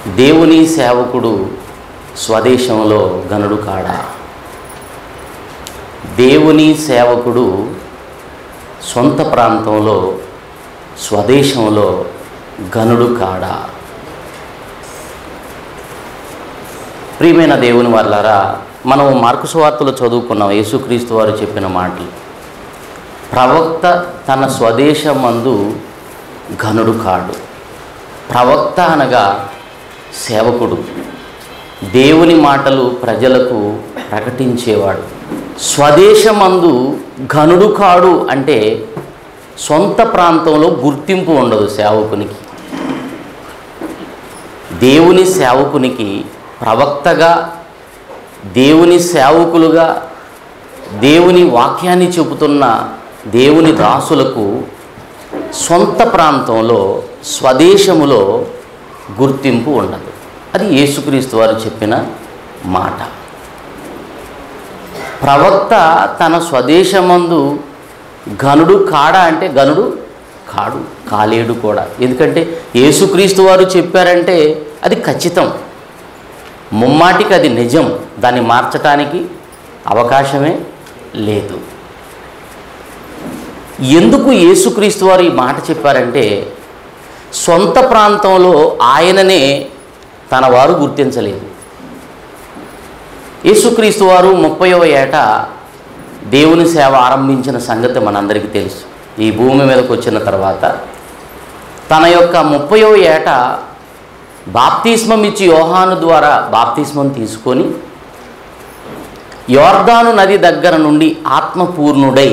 దేవుని సేవకుడు స్వదేశంలో గనుడు కాడా దేవుని సేవకుడు సొంత ప్రాంతంలో స్వదేశంలో గనుడు కాడా ప్రియమైన దేవుని వాళ్ళారా మనం మార్కు సువార్తలో చదువుకున్నాం యేసుక్రీస్తు వారు చెప్పిన మాటలు ప్రవక్త తన స్వదేశమందు ఘనుడు కాడు ప్రవక్త అనగా సేవకుడు దేవుని మాటలు ప్రజలకు ప్రకటించేవాడు స్వదేశమందు ఘనుడు కాడు అంటే సొంత ప్రాంతంలో గుర్తింపు ఉండదు సేవకునికి దేవుని సేవకునికి ప్రవక్తగా దేవుని సేవకులుగా దేవుని వాక్యాన్ని చెబుతున్న దేవుని దాసులకు సొంత ప్రాంతంలో స్వదేశములో గుర్తింపు ఉండదు అది యేసుక్రీస్తు వారు చెప్పిన మాట ప్రవక్త తన స్వదేశమందు గనుడు కాడా అంటే గనుడు కాడు కాలేడు కూడా ఎందుకంటే యేసుక్రీస్తు వారు చెప్పారంటే అది ఖచ్చితం ముమ్మాటికి అది నిజం దాన్ని మార్చటానికి అవకాశమే లేదు ఎందుకు యేసుక్రీస్తు వారు ఈ మాట చెప్పారంటే సొంత ప్రాంతంలో ఆయననే తన వారు గుర్తించలేదు యేసుక్రీస్తు వారు ముప్పైవ ఏట దేవుని సేవ ఆరంభించిన సంగతి మనందరికీ తెలుసు ఈ భూమి మీదకి వచ్చిన తర్వాత తన యొక్క ముప్పైవ ఏట బాప్తిస్మం ఇచ్చి యోహాను ద్వారా బాప్తిస్మం తీసుకొని యోర్దాను నది దగ్గర నుండి ఆత్మపూర్ణుడై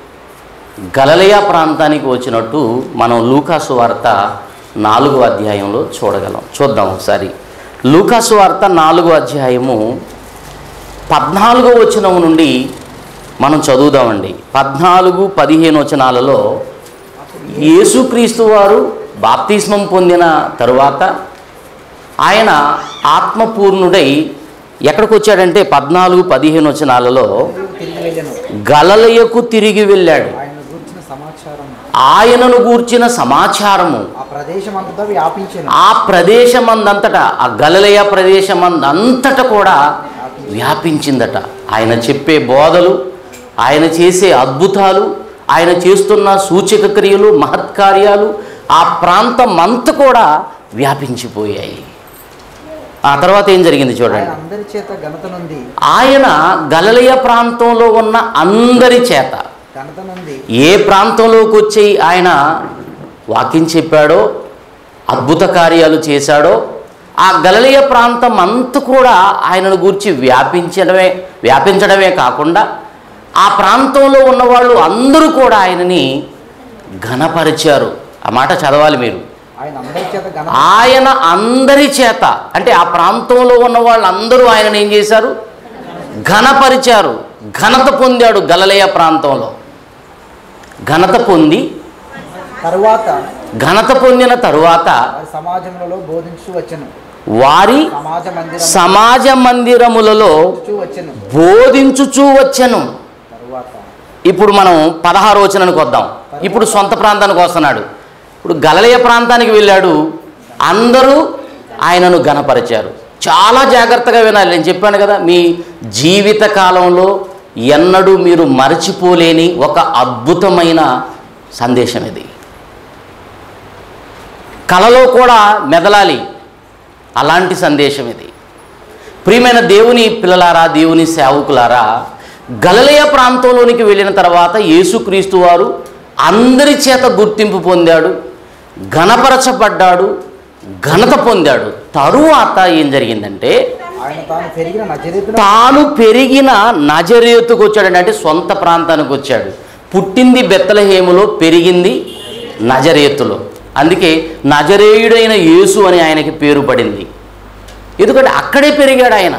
గలలయ ప్రాంతానికి వచ్చినట్టు మనం లూకాసు వార్త నాలుగో అధ్యాయంలో చూడగలం చూద్దాం ఒకసారి లూకాసు వార్త నాలుగో అధ్యాయము పద్నాలుగో వచనం నుండి మనం చదువుదామండి పద్నాలుగు పదిహేను వచనాలలో యేసుక్రీస్తు వారు బాప్తిస్మం పొందిన తరువాత ఆయన ఆత్మపూర్ణుడై ఎక్కడికి వచ్చాడంటే పద్నాలుగు పదిహేను వచనాలలో తిరిగి వెళ్ళను గలలయకు తిరిగి వెళ్ళాడు ఆయన గురించిన సమాచారం ఆయనను గూర్చిన సమాచారము ఆ ప్రదేశం అంతటా వ్యాపించను ఆ ప్రదేశమందంతటా ఆ గలలయ ప్రదేశమందంతట కూడా వ్యాపించిందట ఆయన చెప్పే బోధలు ఆయన చేసే అద్భుతాలు ఆయన చేస్తున్న సూచక క్రియలు మహత్కార్యాలు ఆ ప్రాంతం అంతా కూడా వ్యాపించిపోయాయి ఆ తర్వాత ఏం జరిగింది ఆయన చూడండి అందరి చేత ఘనత నుండి ఆయన గలలయ ప్రాంతంలో ఉన్న అందరి చేత ఘనత నుండి ఏ ప్రాంతంలోకి వచ్చి ఆయన వాక్యం చెప్పాడో అద్భుత కార్యాలు చేశాడో ఆ గలలియ ప్రాంతం అంతా కూడా ఆయనను గూర్చి వ్యాపించడమే వ్యాపించడమే కాకుండా ఆ ప్రాంతంలో ఉన్నవాళ్ళు అందరూ కూడా ఆయనని ఘనపరిచారు ఆ మాట చదవాలి మీరు ఆయన అందరి చేత ఘనత ఆయన అందరి చేత అంటే ఆ ప్రాంతంలో ఉన్న వాళ్ళందరూ ఆయనను ఏం చేశారు ఘనపరిచారు ఘనత పొందాడు గలలయ ప్రాంతంలో ఘనత పొంది తరువాత ఘనత పొందిన తరువాత వారి సమాజంలో బోధించు వచ్చను వారి సమాజ మందిరం సమాజ మందిరములలో బోధించు వచ్చను బోధించుచూ వచ్చెను తరువాత ఇప్పుడు మనం పదహారు వచనానికి వద్దాం ఇప్పుడు సొంత ప్రాంతానికి వస్తున్నాడు ఇప్పుడు గలలయ ప్రాంతానికి వెళ్ళాడు అందరూ ఆయనను గణపరిచారు చాలా జాగ్రత్తగా వినాలి నేను చెప్పాను కదా మీ జీవిత కాలంలో ఎన్నడూ మీరు మరచిపోలేని ఒక అద్భుతమైన సందేశం ఇది కలలో కూడా మెదలాలి అలాంటి సందేశం ఇది ప్రియమైన దేవుని పిల్లలారా దేవుని సేవకులారా గలలయ ప్రాంతంలోనికి వెళ్ళిన తర్వాత యేసుక్రీస్తు వారు అందరి చేత గుర్తింపు పొందాడు ఘనపరచబడ్డాడు ఘనత పొందాడు తరువాత ఏం జరిగిందంటే ఆయన తాను పెరిగిన నజరేతున తాను పెరిగిన నజరేతుకు వచ్చాడండి అంటే సొంత ప్రాంతానికి వచ్చాడు పుట్టింది బెత్తలహేములో పెరిగింది నజరేతులో అందుకే నజరేయుడైన యేసు అని ఆయనకి పేరు పడింది ఎందుకంటే అక్కడే పెరిగాడు ఆయన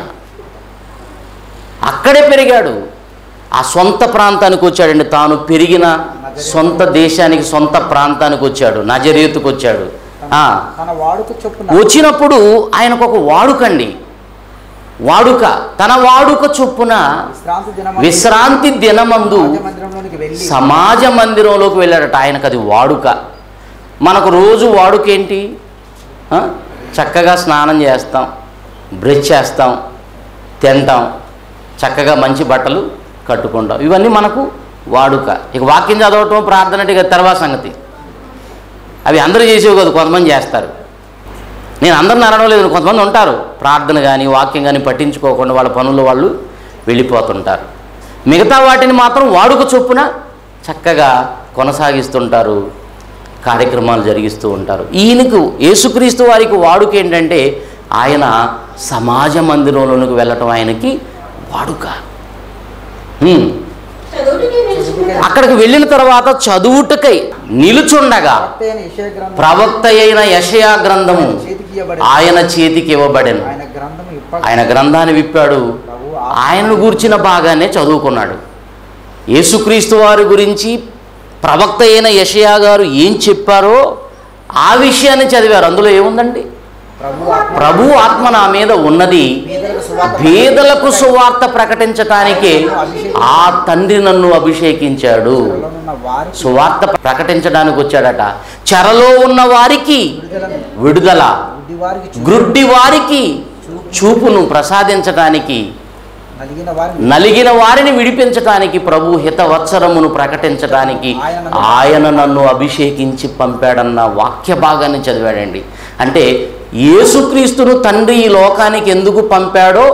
అక్కడే పెరిగాడు ఆ సొంత ప్రాంతానికి వచ్చాడండి తాను పెరిగిన సొంత దేశానికి సొంత ప్రాంతానికి వచ్చాడు నజరేతుకు వచ్చాడు ఆ, తన వాడుక చొప్పున వచ్చినప్పుడు ఆయనకు ఒక వాడుకండి వాడుక తన వాడుక చొప్పున విశ్రాంతి దినం విశ్రాంతి దినమందు మందిరంలోనికి వెళ్ళి సమాజ మందిరంలోకి వెళ్ళాడట ఆయనకు అది వాడుక మనకు రోజు వాడుక ఏంటి ఆ? చక్కగా స్నానం చేస్తాం బ్రష్ చేస్తాం తింటాం చక్కగా మంచి బట్టలు కట్టుకుంటాం ఇవన్నీ మనకు వాడుక ఇక వాక్యం చదవటం ప్రార్థన అంటే ఇక తర్వాత సంగతి అవి అందరూ చేసేవి కాదు కొంతమంది చేస్తారు నేను అందరిని అనడం లేదు కొంతమంది ఉంటారు ప్రార్థన కానీ వాక్యం కానీ పట్టించుకోకుండా వాళ్ళ పనులు వాళ్ళు వెళ్ళిపోతుంటారు మిగతా వాటిని మాత్రం వాడుక చొప్పున చక్కగా కొనసాగిస్తుంటారు కార్యక్రమాలు జరిగిస్తూ ఉంటారు ఈయనకు యేసుక్రీస్తు వారికి వాడుక ఏంటంటే ఆయన సమాజ మందిరంలోనికి వెళ్ళటం ఆయనకి వాడుక హ్మ్. చదువుటికి నిలిచిపోయి అక్కడికి వెళ్ళిన తర్వాత చదువుటకై నిలుచుండగా ప్రవక్త అయిన యెషయా గ్రంథం ప్రవక్త అయిన యషయా గ్రంథము ఆయన చేతికి ఇవ్వబడింది. ఆయన చేతికి ఇవ్వబడెను ఆయన గ్రంథం ఇప్పటి ఆయన గ్రంథాన్ని విప్పాడు ప్రభు ఆయనను గూర్చిన భాగానే చదువుకున్నాడు యేసుక్రీస్తు వారి గురించి ప్రవక్త అయిన యషయా గారు ఏం చెప్పారో ఆ విషయాన్ని చదివారు అందులో ఏముందండి ప్రభు ఆత్మ ప్రభు ఆత్మ నా మీద ఉన్నది పేదలకు సువార్త పేదలకు సువార్త ప్రకటించటానికే ఆ తండ్రి నన్ను అభిషేకించాడు ఉన్న వారి సువార్త ప్రకటించడానికి వచ్చాడట చెరలో ఉన్న వారికి విడుదలను విడుదల గుడ్డి వారికి చూ- గ్రుడ్డి వారికి చూపును ప్రసాదించటానికి నలిగిన వారిని నలిగిన వారిని విడిపించటానికి ప్రభు హితవత్సరమును ప్రకటించటానికి ఆయన నన్ను అభిషేకించి పంపాడన్న వాక్య భాగాన్ని చదివాడండి అంటే యేసుక్రీస్తును తండ్రి ఈ లోకానికి ఎందుకు పంపాడో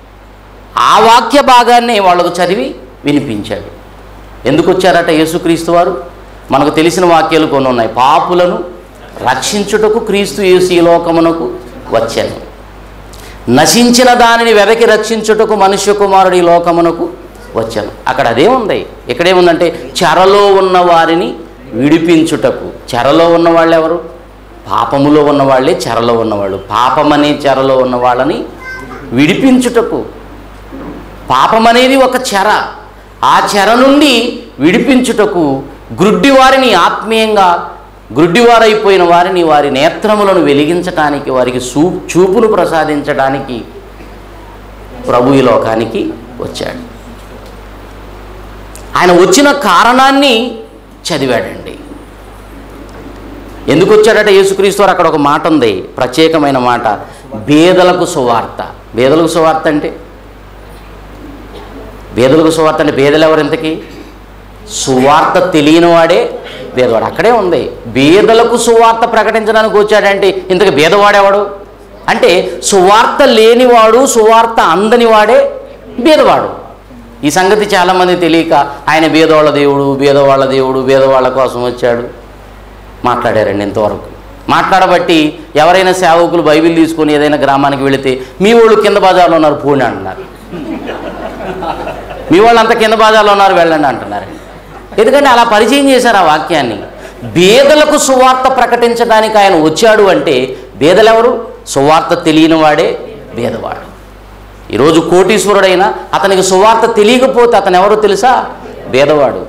ఆ వాక్య భాగాన్ని వాళ్ళకు చదివి వినిపించాడు ఎందుకు వచ్చారట యేసుక్రీస్తు వారు మనకు తెలిసిన వాక్యాలు కొన్ని ఉన్నాయి పాపులను రక్షించుటకు క్రీస్తు యేసు ఈ లోకమునకు వచ్చాను నశించిన దానిని వెదకి రక్షించుటకు మనుష్య కుమారుడు ఈ లోకమునకు వచ్చాను అక్కడ అదే ఉంది ఇక్కడేముందంటే చెరలో ఉన్న వారిని విడిపించుటకు చెరలో ఉన్న వాళ్ళు ఎవరు పాపములో ఉన్న వాళ్ళే చెరలో ఉన్నవాళ్ళు పాపమనే చెరలో ఉన్న వాళ్ళని విడిపించుటకు పాపం అనేది ఒక చెర ఆ చెర నుండి విడిపించుటకు గ్రుడ్డి వారిని ఆత్మీయంగా గ్రుడ్డివారైపోయిన వారిని వారి నేత్రములను వెలిగించటానికి వారికి చూ చూపును ప్రసాదించడానికి ప్రభు ఈ లోకానికి వచ్చాడు ఆయన వచ్చిన కారణాన్ని చదివాడండి ఎందుకు వచ్చాడట యేసుక్రీస్తు వారు అక్కడ ఒక మాట ఉంది ప్రత్యేకమైన మాట బేదలకు సువార్త బేదలకు సువార్త అంటే బేదలకు సువార్త అంటే బేదలు ఎవరు ఇంతకీ సువార్త తెలియని వాడే బేదవాడు అక్కడే ఉంది బేదలకు సువార్త ప్రకటించడానికి వచ్చాడంటే ఇంతకు బేదవాడేవాడు అంటే సువార్త లేనివాడు సువార్త అందని వాడే బేదవాడు ఈ సంగతి చాలామంది తెలియక ఆయన బేదవాళ్ళ దేవుడు బేదవాళ్ళ దేవుడు బేదవాళ్ళ కోసం వచ్చాడు మాట్లాడారండి ఇంతవరకు మాట్లాడబట్టి ఎవరైనా సేవకులు బైబిల్ తీసుకొని ఏదైనా గ్రామానికి వెళితే మీ వాళ్ళు కింద బజార్లో ఉన్నారు పోండి అంటున్నారు మీ వాళ్ళు అంతా కింద బాజాలో ఉన్నారు వెళ్ళండి అంటున్నారు ఎందుకంటే అలా పరిచయం చేశారు ఆ వాక్యాన్ని బేదలకు సువార్త ప్రకటించడానికి ఆయన వచ్చాడు అంటే బేదలెవరు సువార్త తెలియని వాడే బేదవాడు ఈరోజు కోటీశ్వరుడైనా అతనికి సువార్త తెలియకపోతే అతను ఎవరో తెలుసా బేదవాడు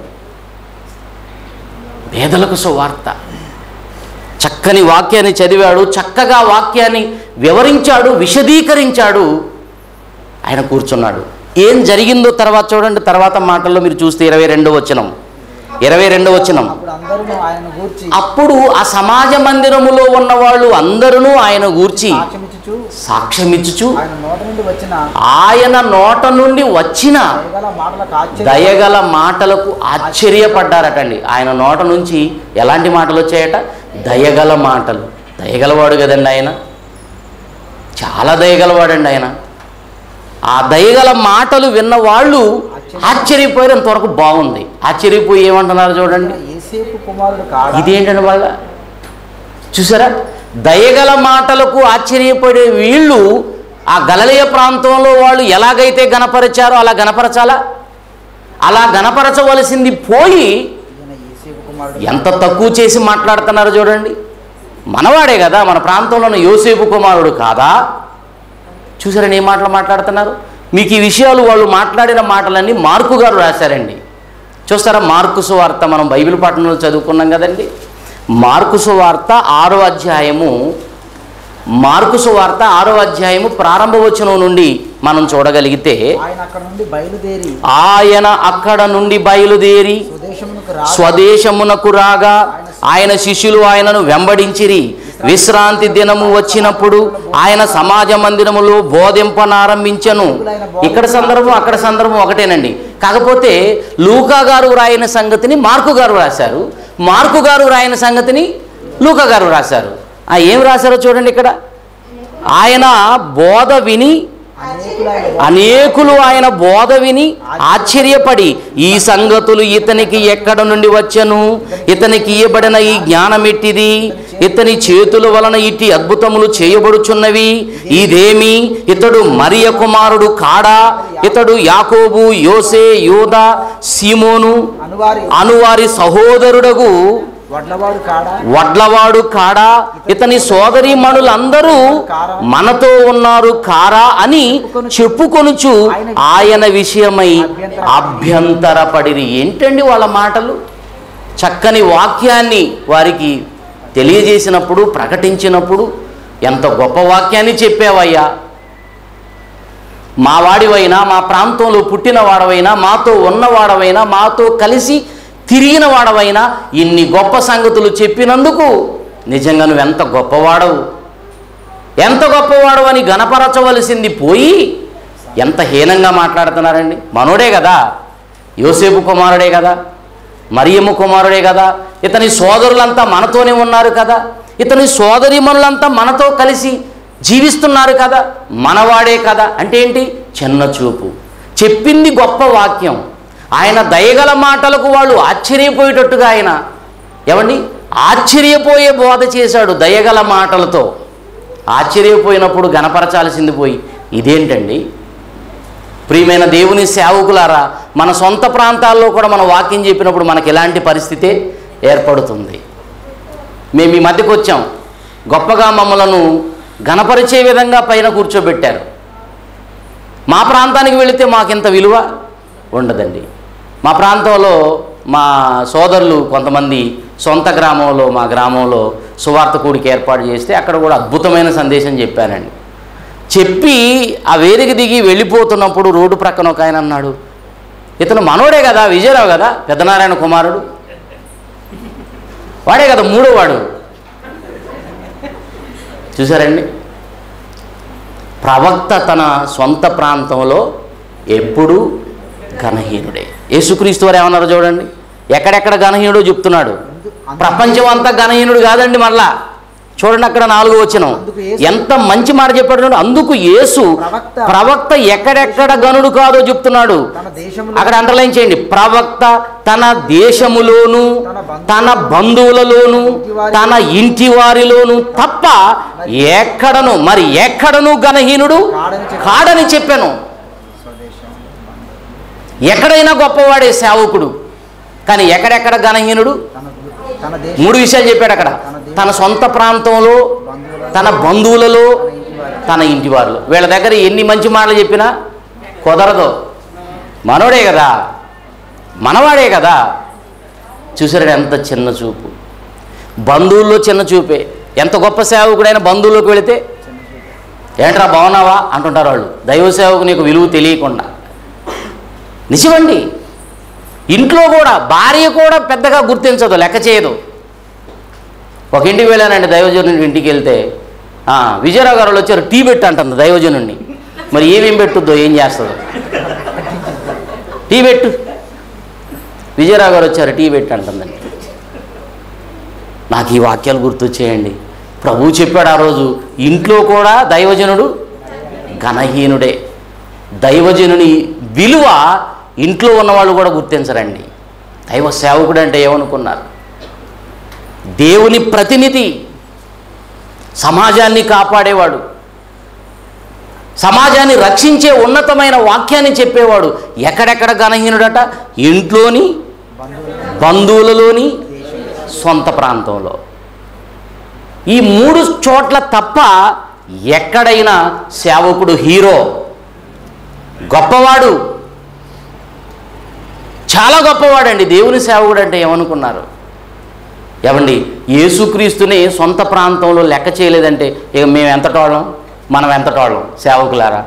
బేదలకు సువార్త చక్కని వాక్యాన్ని చదివాడు చక్కగా వాక్యాన్ని వివరించాడు విశదీకరించాడు ఆయన కూర్చున్నాడు ఏం జరిగిందో తర్వాత చూడండి తర్వాత మాటల్లో మీరు చూస్తే ఇరవై రెండో వచనం ఇరవై రెండో వచనం అప్పుడు అందరూ ఆయన గూర్చి అప్పుడు ఆ సమాజ మందిరములో ఉన్న వాళ్ళు అందరూ ఆయన గూర్చి సాక్ష్యమిచ్చుచు సాక్ష్యమిచ్చుచు ఆయన నోట నుండి వచ్చిన ఆయన నోట నుండి వచ్చిన దయగల మాటలకు ఆశ్చర్య దయగల మాటలకు ఆశ్చర్యపడ్డారటండి ఆయన నోట నుంచి ఎలాంటి మాటలు వచ్చాయట దయగల మాటలు దయగలవాడు కదండి ఆయన చాలా దయగలవాడండి ఆయన ఆ దయగల మాటలు విన్న వాళ్ళు ఆశ్చర్యపోయారు అంతవరకు బాగుంది ఆశ్చర్యపోయి ఏమంటున్నారు చూడండి ఏసేపు కుమారుడు కాడా ఇదేంటండి వాళ్ళ చూసారా దయగల మాటలకు ఆశ్చర్యపడే వీళ్ళు ఆ గలలియ ప్రాంతంలో వాళ్ళు ఎలాగైతే గనపరిచారో అలా గనపరచాలా అలా గనపరచవలసింది పోయి ఈయన ఏసేపు కుమారుడు ఎంత తక్కువ చేసి మాట్లాడుతున్నారో చూడండి మనవాడే కదా మన ప్రాంతంలో ఉన్న యోసేపు కుమారుడు కాదా చూసారని ఏ మాటలు మాట్లాడుతున్నారు మీకు ఈ విషయాలు వాళ్ళు మాట్లాడిన మాటలన్నీ మార్కు గారు రాశారండి చూస్తారా మార్కు సువార్త మనం బైబిల్ పట్టణంలో చదువుకున్నాం కదండి మార్కు సువార్త ఆరో అధ్యాయము మార్కు సువార్త ఆరో అధ్యాయము ప్రారంభ వచనం నుండి మనం చూడగలిగితే ఆయన అక్కడ నుండి బయలుదేరి ఆయన అక్కడ నుండి స్వదేశమునకు బయలుదేరి రా స్వదేశమునకు రాగా ఆయన శిష్యులు ఆయనను వెంబడించిరి విశ్రాంతి దినము వచ్చినప్పుడు ఆయన సమాజ మందిరములో బోధింపనారంభించను ఇక్కడ సందర్భం అక్కడ సందర్భం ఒకటేనండి కాకపోతే లూకా గారు రాయని సంగతిని మార్కు గారు రాశారు మార్కు గారు రాయని సంగతిని లూకా గారు రాశారు ఆ ఏం రాశారో చూడండి ఇక్కడ ఆయన బోధ విని అనేకులైన అనేకులు ఆయన బోధ విని ఆశ్చర్యపడి ఈ సంగతులు ఇతనికి ఎక్కడ నుండి వచ్చను ఇతనికి ఇయ్యబడిన ఈ జ్ఞానం ఎట్టిది ఇతని చేతుల వలన ఇట్టి అద్భుతములు చేయబడుచున్నవి ఇదేమి ఇతడు మరియ కుమారుడు కాడా ఇతడు యాకోబు యోసే యోద సీమోను అనువారి అనువారి సహోదరుడగు వడ్లవాడు కాడా వడ్లవాడు కాడా ఇతని సోదరి మణులందరూ మనతో ఉన్నారు కారా అని చెప్పుకొనుచు ఆయన విషయమై అభ్యంతరపడిరి ఏంటండి వాళ్ళ మాటలు చక్కని వాక్యాన్ని వారికి తెలియజేసినప్పుడు ప్రకటించినప్పుడు ఎంత గొప్ప వాక్యాన్ని చెప్పావయ్యా మా వాడివైనా మా ప్రాంతంలో పుట్టిన వాడవైనా మాతో ఉన్నవాడవైనా మాతో కలిసి తిరిగిన వాడవైనా ఇన్ని గొప్ప సంగతులు చెప్పినందుకు నిజంగా నువ్వు ఎంత గొప్పవాడవు ఎంత గొప్పవాడు అని గణపరచవలసింది పోయి ఎంత హీనంగా మాట్లాడుతున్నారండి మనోడే కదా యోసేపు కుమారుడే కదా మరియమ్మ కుమారుడే కదా ఇతని సోదరులంతా మనతోనే ఉన్నారు కదా ఇతని సోదరిమణులంతా మనతో కలిసి జీవిస్తున్నారు కదా మనవాడే కదా అంటే ఏంటి చిన్న చూపు చెప్పింది గొప్ప వాక్యం ఆయన దయగల మాటలకు వాళ్ళు ఆశ్చర్యపోయేటట్టుగా ఆయన ఏమండి ఆశ్చర్యపోయే బోధ చేశాడు దయగల మాటలతో ఆశ్చర్యపోయినప్పుడు గణపరచాల్సింది పోయి ఇదేంటండి ప్రియమైన దేవుని సేవకులారా మన సొంత ప్రాంతాల్లో కూడా మన వాక్యం చెప్పినప్పుడు మనకి ఎలాంటి పరిస్థితే ఏర్పడుతుంది మేము ఈ మధ్యకు వచ్చాం గొప్పగా మమ్మలను గణపరిచే విధంగా పైన కూర్చోబెట్టారు మా ప్రాంతానికి వెళితే మాకింత విలువ ఉండదండి మా ప్రాంతంలో మా సోదరులు కొంతమంది సొంత గ్రామంలో మా గ్రామంలో సువార్త కూడికి ఏర్పాటు చేస్తే అక్కడ కూడా అద్భుతమైన సందేశం చెప్పానండి చెప్పి ఆ వేదిక దిగి వెళ్ళిపోతున్నప్పుడు రోడ్డు ప్రక్కన ఒక ఆయన అన్నాడు ఇతను మనోడే కదా విజయరావు కదా పెద్దనారాయణ కుమారుడు వాడే కదా మూడో వాడు చూసారండి ప్రవక్త తన సొంత ప్రాంతంలో ఎప్పుడూ ఘనహీనుడే యేసుక్రీస్తు వారు ఏమన్నారో చూడండి ఎక్కడెక్కడ ఘనహీనుడో చెప్తున్నాడు ప్రపంచం అంతా ఘనహీనుడు కాదండి మళ్ళా చూడండి అక్కడ నాలుగు వచ్చినం ఎంత మంచి మాట చెప్పాడు చూడండి. అందుకు యేసు ప్రవక్త ప్రవక్త ఎక్కడెక్కడ గనుడు కాదో చెప్తున్నాడు తన దేశంలో అక్కడ అండర్లైన్ చేయండి ప్రవక్త తన దేశములోను తన బంధువులలోను తన ఇంటి వారిలోను తప్ప ఎక్కడను మరి ఎక్కడను గణహీనుడు కాడని చెప్పాను స్వదేశం ఎక్కడైనా గొప్పవాడే సేవకుడు కానీ ఎక్కడెక్కడ గణహీనుడు తన తన దేశం మూడు విషయాలు చెప్పాడు అక్కడ తన సొంత ప్రాంతంలో తన బంధువులలో తన ఇంటి వారిలో వీళ్ళ దగ్గర ఎన్ని మంచి మాటలు చెప్పినా కుదరదు మనోడే కదా మనవాడే కదా చూసారు ఎంత చిన్న చూపు బంధువుల్లో చిన్న చూపే ఎంత గొప్ప సేవకుడైన బంధువుల్లోకి వెళితే ఏంట్రా బాగున్నావా అంటుంటారు వాళ్ళు దైవ సేవకు నీకు విలువ తెలియకుండా నిజమండి ఇంట్లో కూడా భార్య కూడా పెద్దగా గుర్తించదు లెక్క చేయదు ఒక ఇంటికి వెళ్ళానండి దైవజనుడి ఇంటికి వెళ్తే "ఆ, విజయరావు గారు వాళ్ళు వచ్చారు టీ పెట్టు అంటుంది దైవజనుడిని మరి ఏమేం పెట్టుద్దో ఏం చేస్తుందో టీ పెట్టు విజయరావు గారు వచ్చారు టీ పెట్టు అంటుందండి నాకు ఈ వాక్యాలు గుర్తొచ్చేయండి ప్రభువు చెప్పాడు ఆ రోజు ఇంట్లో కూడా దైవజనుడు ఘనహీనుడే దైవజనుని విలువ ఇంట్లో ఉన్నవాళ్ళు కూడా గుర్తించరండి దైవ సేవకుడు అంటే ఏమనుకున్నారు దేవుని ప్రతినిధి సమాజాన్ని కాపాడేవాడు సమాజాన్ని రక్షించే ఉన్నతమైన వాక్యాన్ని చెప్పేవాడు ఎక్కడెక్కడ ఘనహీనుడట ఇంట్లోని బంధువులలోని సొంత ప్రాంతంలో ఈ మూడు చోట్ల తప్ప ఎక్కడైనా సేవకుడు హీరో గొప్పవాడు చాలా గొప్పవాడండి దేవుని సేవకుడు అంటే ఏమనుకున్నారు ఏమండి యేసుక్రీస్తుని సొంత ప్రాంతంలో లెక్క చేయలేదంటే ఇక మేము ఎంతటోళ్ళం మనం ఎంతటోళ్ళం సేవకులారా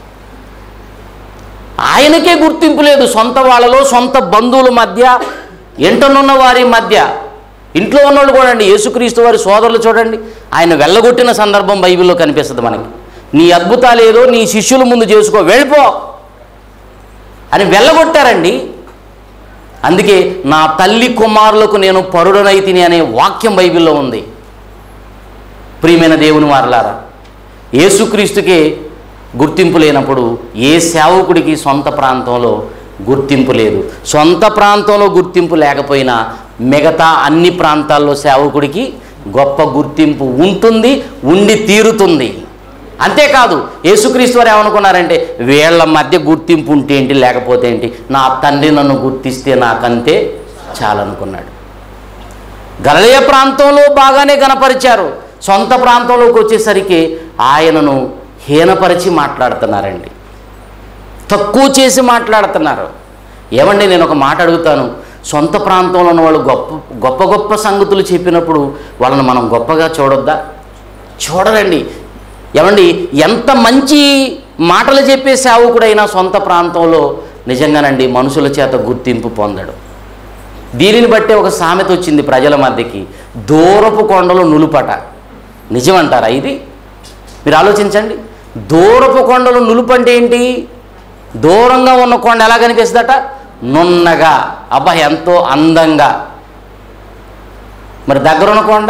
ఆయనకే గుర్తింపు లేదు సొంత వాళ్ళలో సొంత బంధువుల మధ్య ఎంటనున్న వారి మధ్య ఇంట్లో ఉన్నోళ్ళు కూడా అండి యేసుక్రీస్తు వారి సోదరులు చూడండి ఆయన వెళ్ళగొట్టిన సందర్భం బైబిల్లో కనిపిస్తుంది మనకి నీ అద్భుతాలు ఏదో నీ శిష్యుల ముందు చేసుకో వెళ్ళిపో అని వెళ్ళగొట్టారండి అందుకే నా తల్లి కుమారులకు నేను పరుడనైతిని అనే వాక్యం బైబిల్లో ఉంది ప్రియమైన దేవుని వారలారా యేసుక్రీస్తుకే గుర్తింపు లేనప్పుడు ఏ సేవకుడికి సొంత ప్రాంతంలో గుర్తింపు లేదు సొంత ప్రాంతంలో గుర్తింపు లేకపోయినా మిగతా అన్ని ప్రాంతాల్లో సేవకుడికి గొప్ప గుర్తింపు ఉంటుంది ఉండి తీరుతుంది అంతేకాదు యేసుక్రీస్తు వారు ఏమనుకున్నారంటే వీళ్ళ మధ్య గుర్తింపు ఉంటే ఏంటి లేకపోతే ఏంటి నా తండ్రి నన్ను గుర్తిస్తే నాకంతే చాలనుకున్నాడు గలలయ ప్రాంతంలో బాగానే గనపరిచారు సొంత ప్రాంతంలోకి వచ్చేసరికి ఆయనను హీనపరిచి మాట్లాడుతున్నారండి తక్కువ చేసి మాట్లాడుతున్నారు ఏమండి నేను ఒక మాట అడుగుతాను సొంత ప్రాంతంలో ఉన్న వాళ్ళు గొప్ప గొప్ప గొప్ప సంగతులు చెప్పినప్పుడు వాళ్ళని మనం గొప్పగా చూడొద్దా చూడరండి ఏమండి ఎంత మంచి మాటలు చెప్పే సేవకుడైనా సొంత ప్రాంతంలో నిజంగానండి మనుషుల చేత గుర్తింపు పొందడు దీనిని బట్టే ఒక సామెత వచ్చింది ప్రజల మధ్యకి దూరపు కొండలు నులుపట నిజమంటారా ఇది మీరు ఆలోచించండి దూరపు కొండలు నులుపు అంటే ఏంటి దూరంగా ఉన్న కొండ ఎలా కనిపిస్తుందట నున్నగా అబ్బా ఎంతో అందంగా మరి దగ్గర ఉన్న కొండ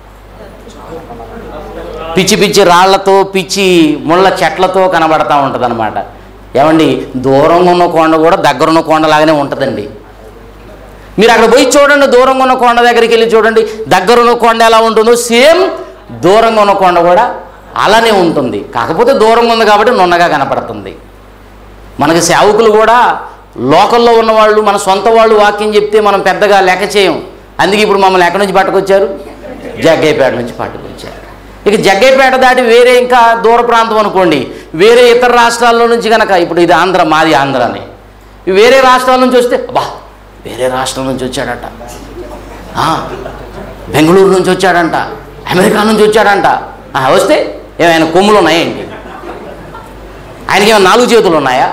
పిచ్చి పిచ్చి రాళ్లతో పిచ్చి ముళ్ళ చెట్లతో కనబడతా ఉంటుంది అనమాట ఏమండి దూరంగా ఉన్న కొండ కూడా దగ్గర ఉన్న కొండ లాగానే ఉంటుందండి మీరు అక్కడ పోయి చూడండి దూరంగా ఉన్న కొండ దగ్గరికి వెళ్ళి చూడండి దగ్గర ఉన్న కొండ ఎలా ఉంటుందో సేమ్ దూరంగా ఉన్న కొండ కూడా అలానే ఉంటుంది కాకపోతే దూరంగా ఉంది కాబట్టి నున్నగా కనపడుతుంది మనకి సేవకులు కూడా లోకల్లో ఉన్నవాళ్ళు మన సొంత వాళ్ళు వాక్యం చెప్తే మనం పెద్దగా లెక్క చేయం అందుకే ఇప్పుడు మమ్మల్ని ఎక్కడి నుంచి పట్టుకొచ్చారు జగ్గైపేట నుంచి పట్టుకొచ్చారు ఇక జగ్గైపేట దాటి వేరే ఇంకా దూర ప్రాంతం అనుకోండి వేరే ఇతర రాష్ట్రాల్లో నుంచి కనుక ఇప్పుడు ఇది ఆంధ్ర మాది ఆంధ్ర అని వేరే రాష్ట్రాల నుంచి వస్తే అబ్బా వేరే రాష్ట్రం నుంచి వచ్చాడట ఆ, బెంగళూరు నుంచి వచ్చాడంట అమెరికా నుంచి వచ్చాడంట ఆ, వస్తే ఏమైనా కొమ్ములు ఉన్నాయా ఏంటి ఆయనకి ఏమైనా నాలుగు చేతులు ఉన్నాయా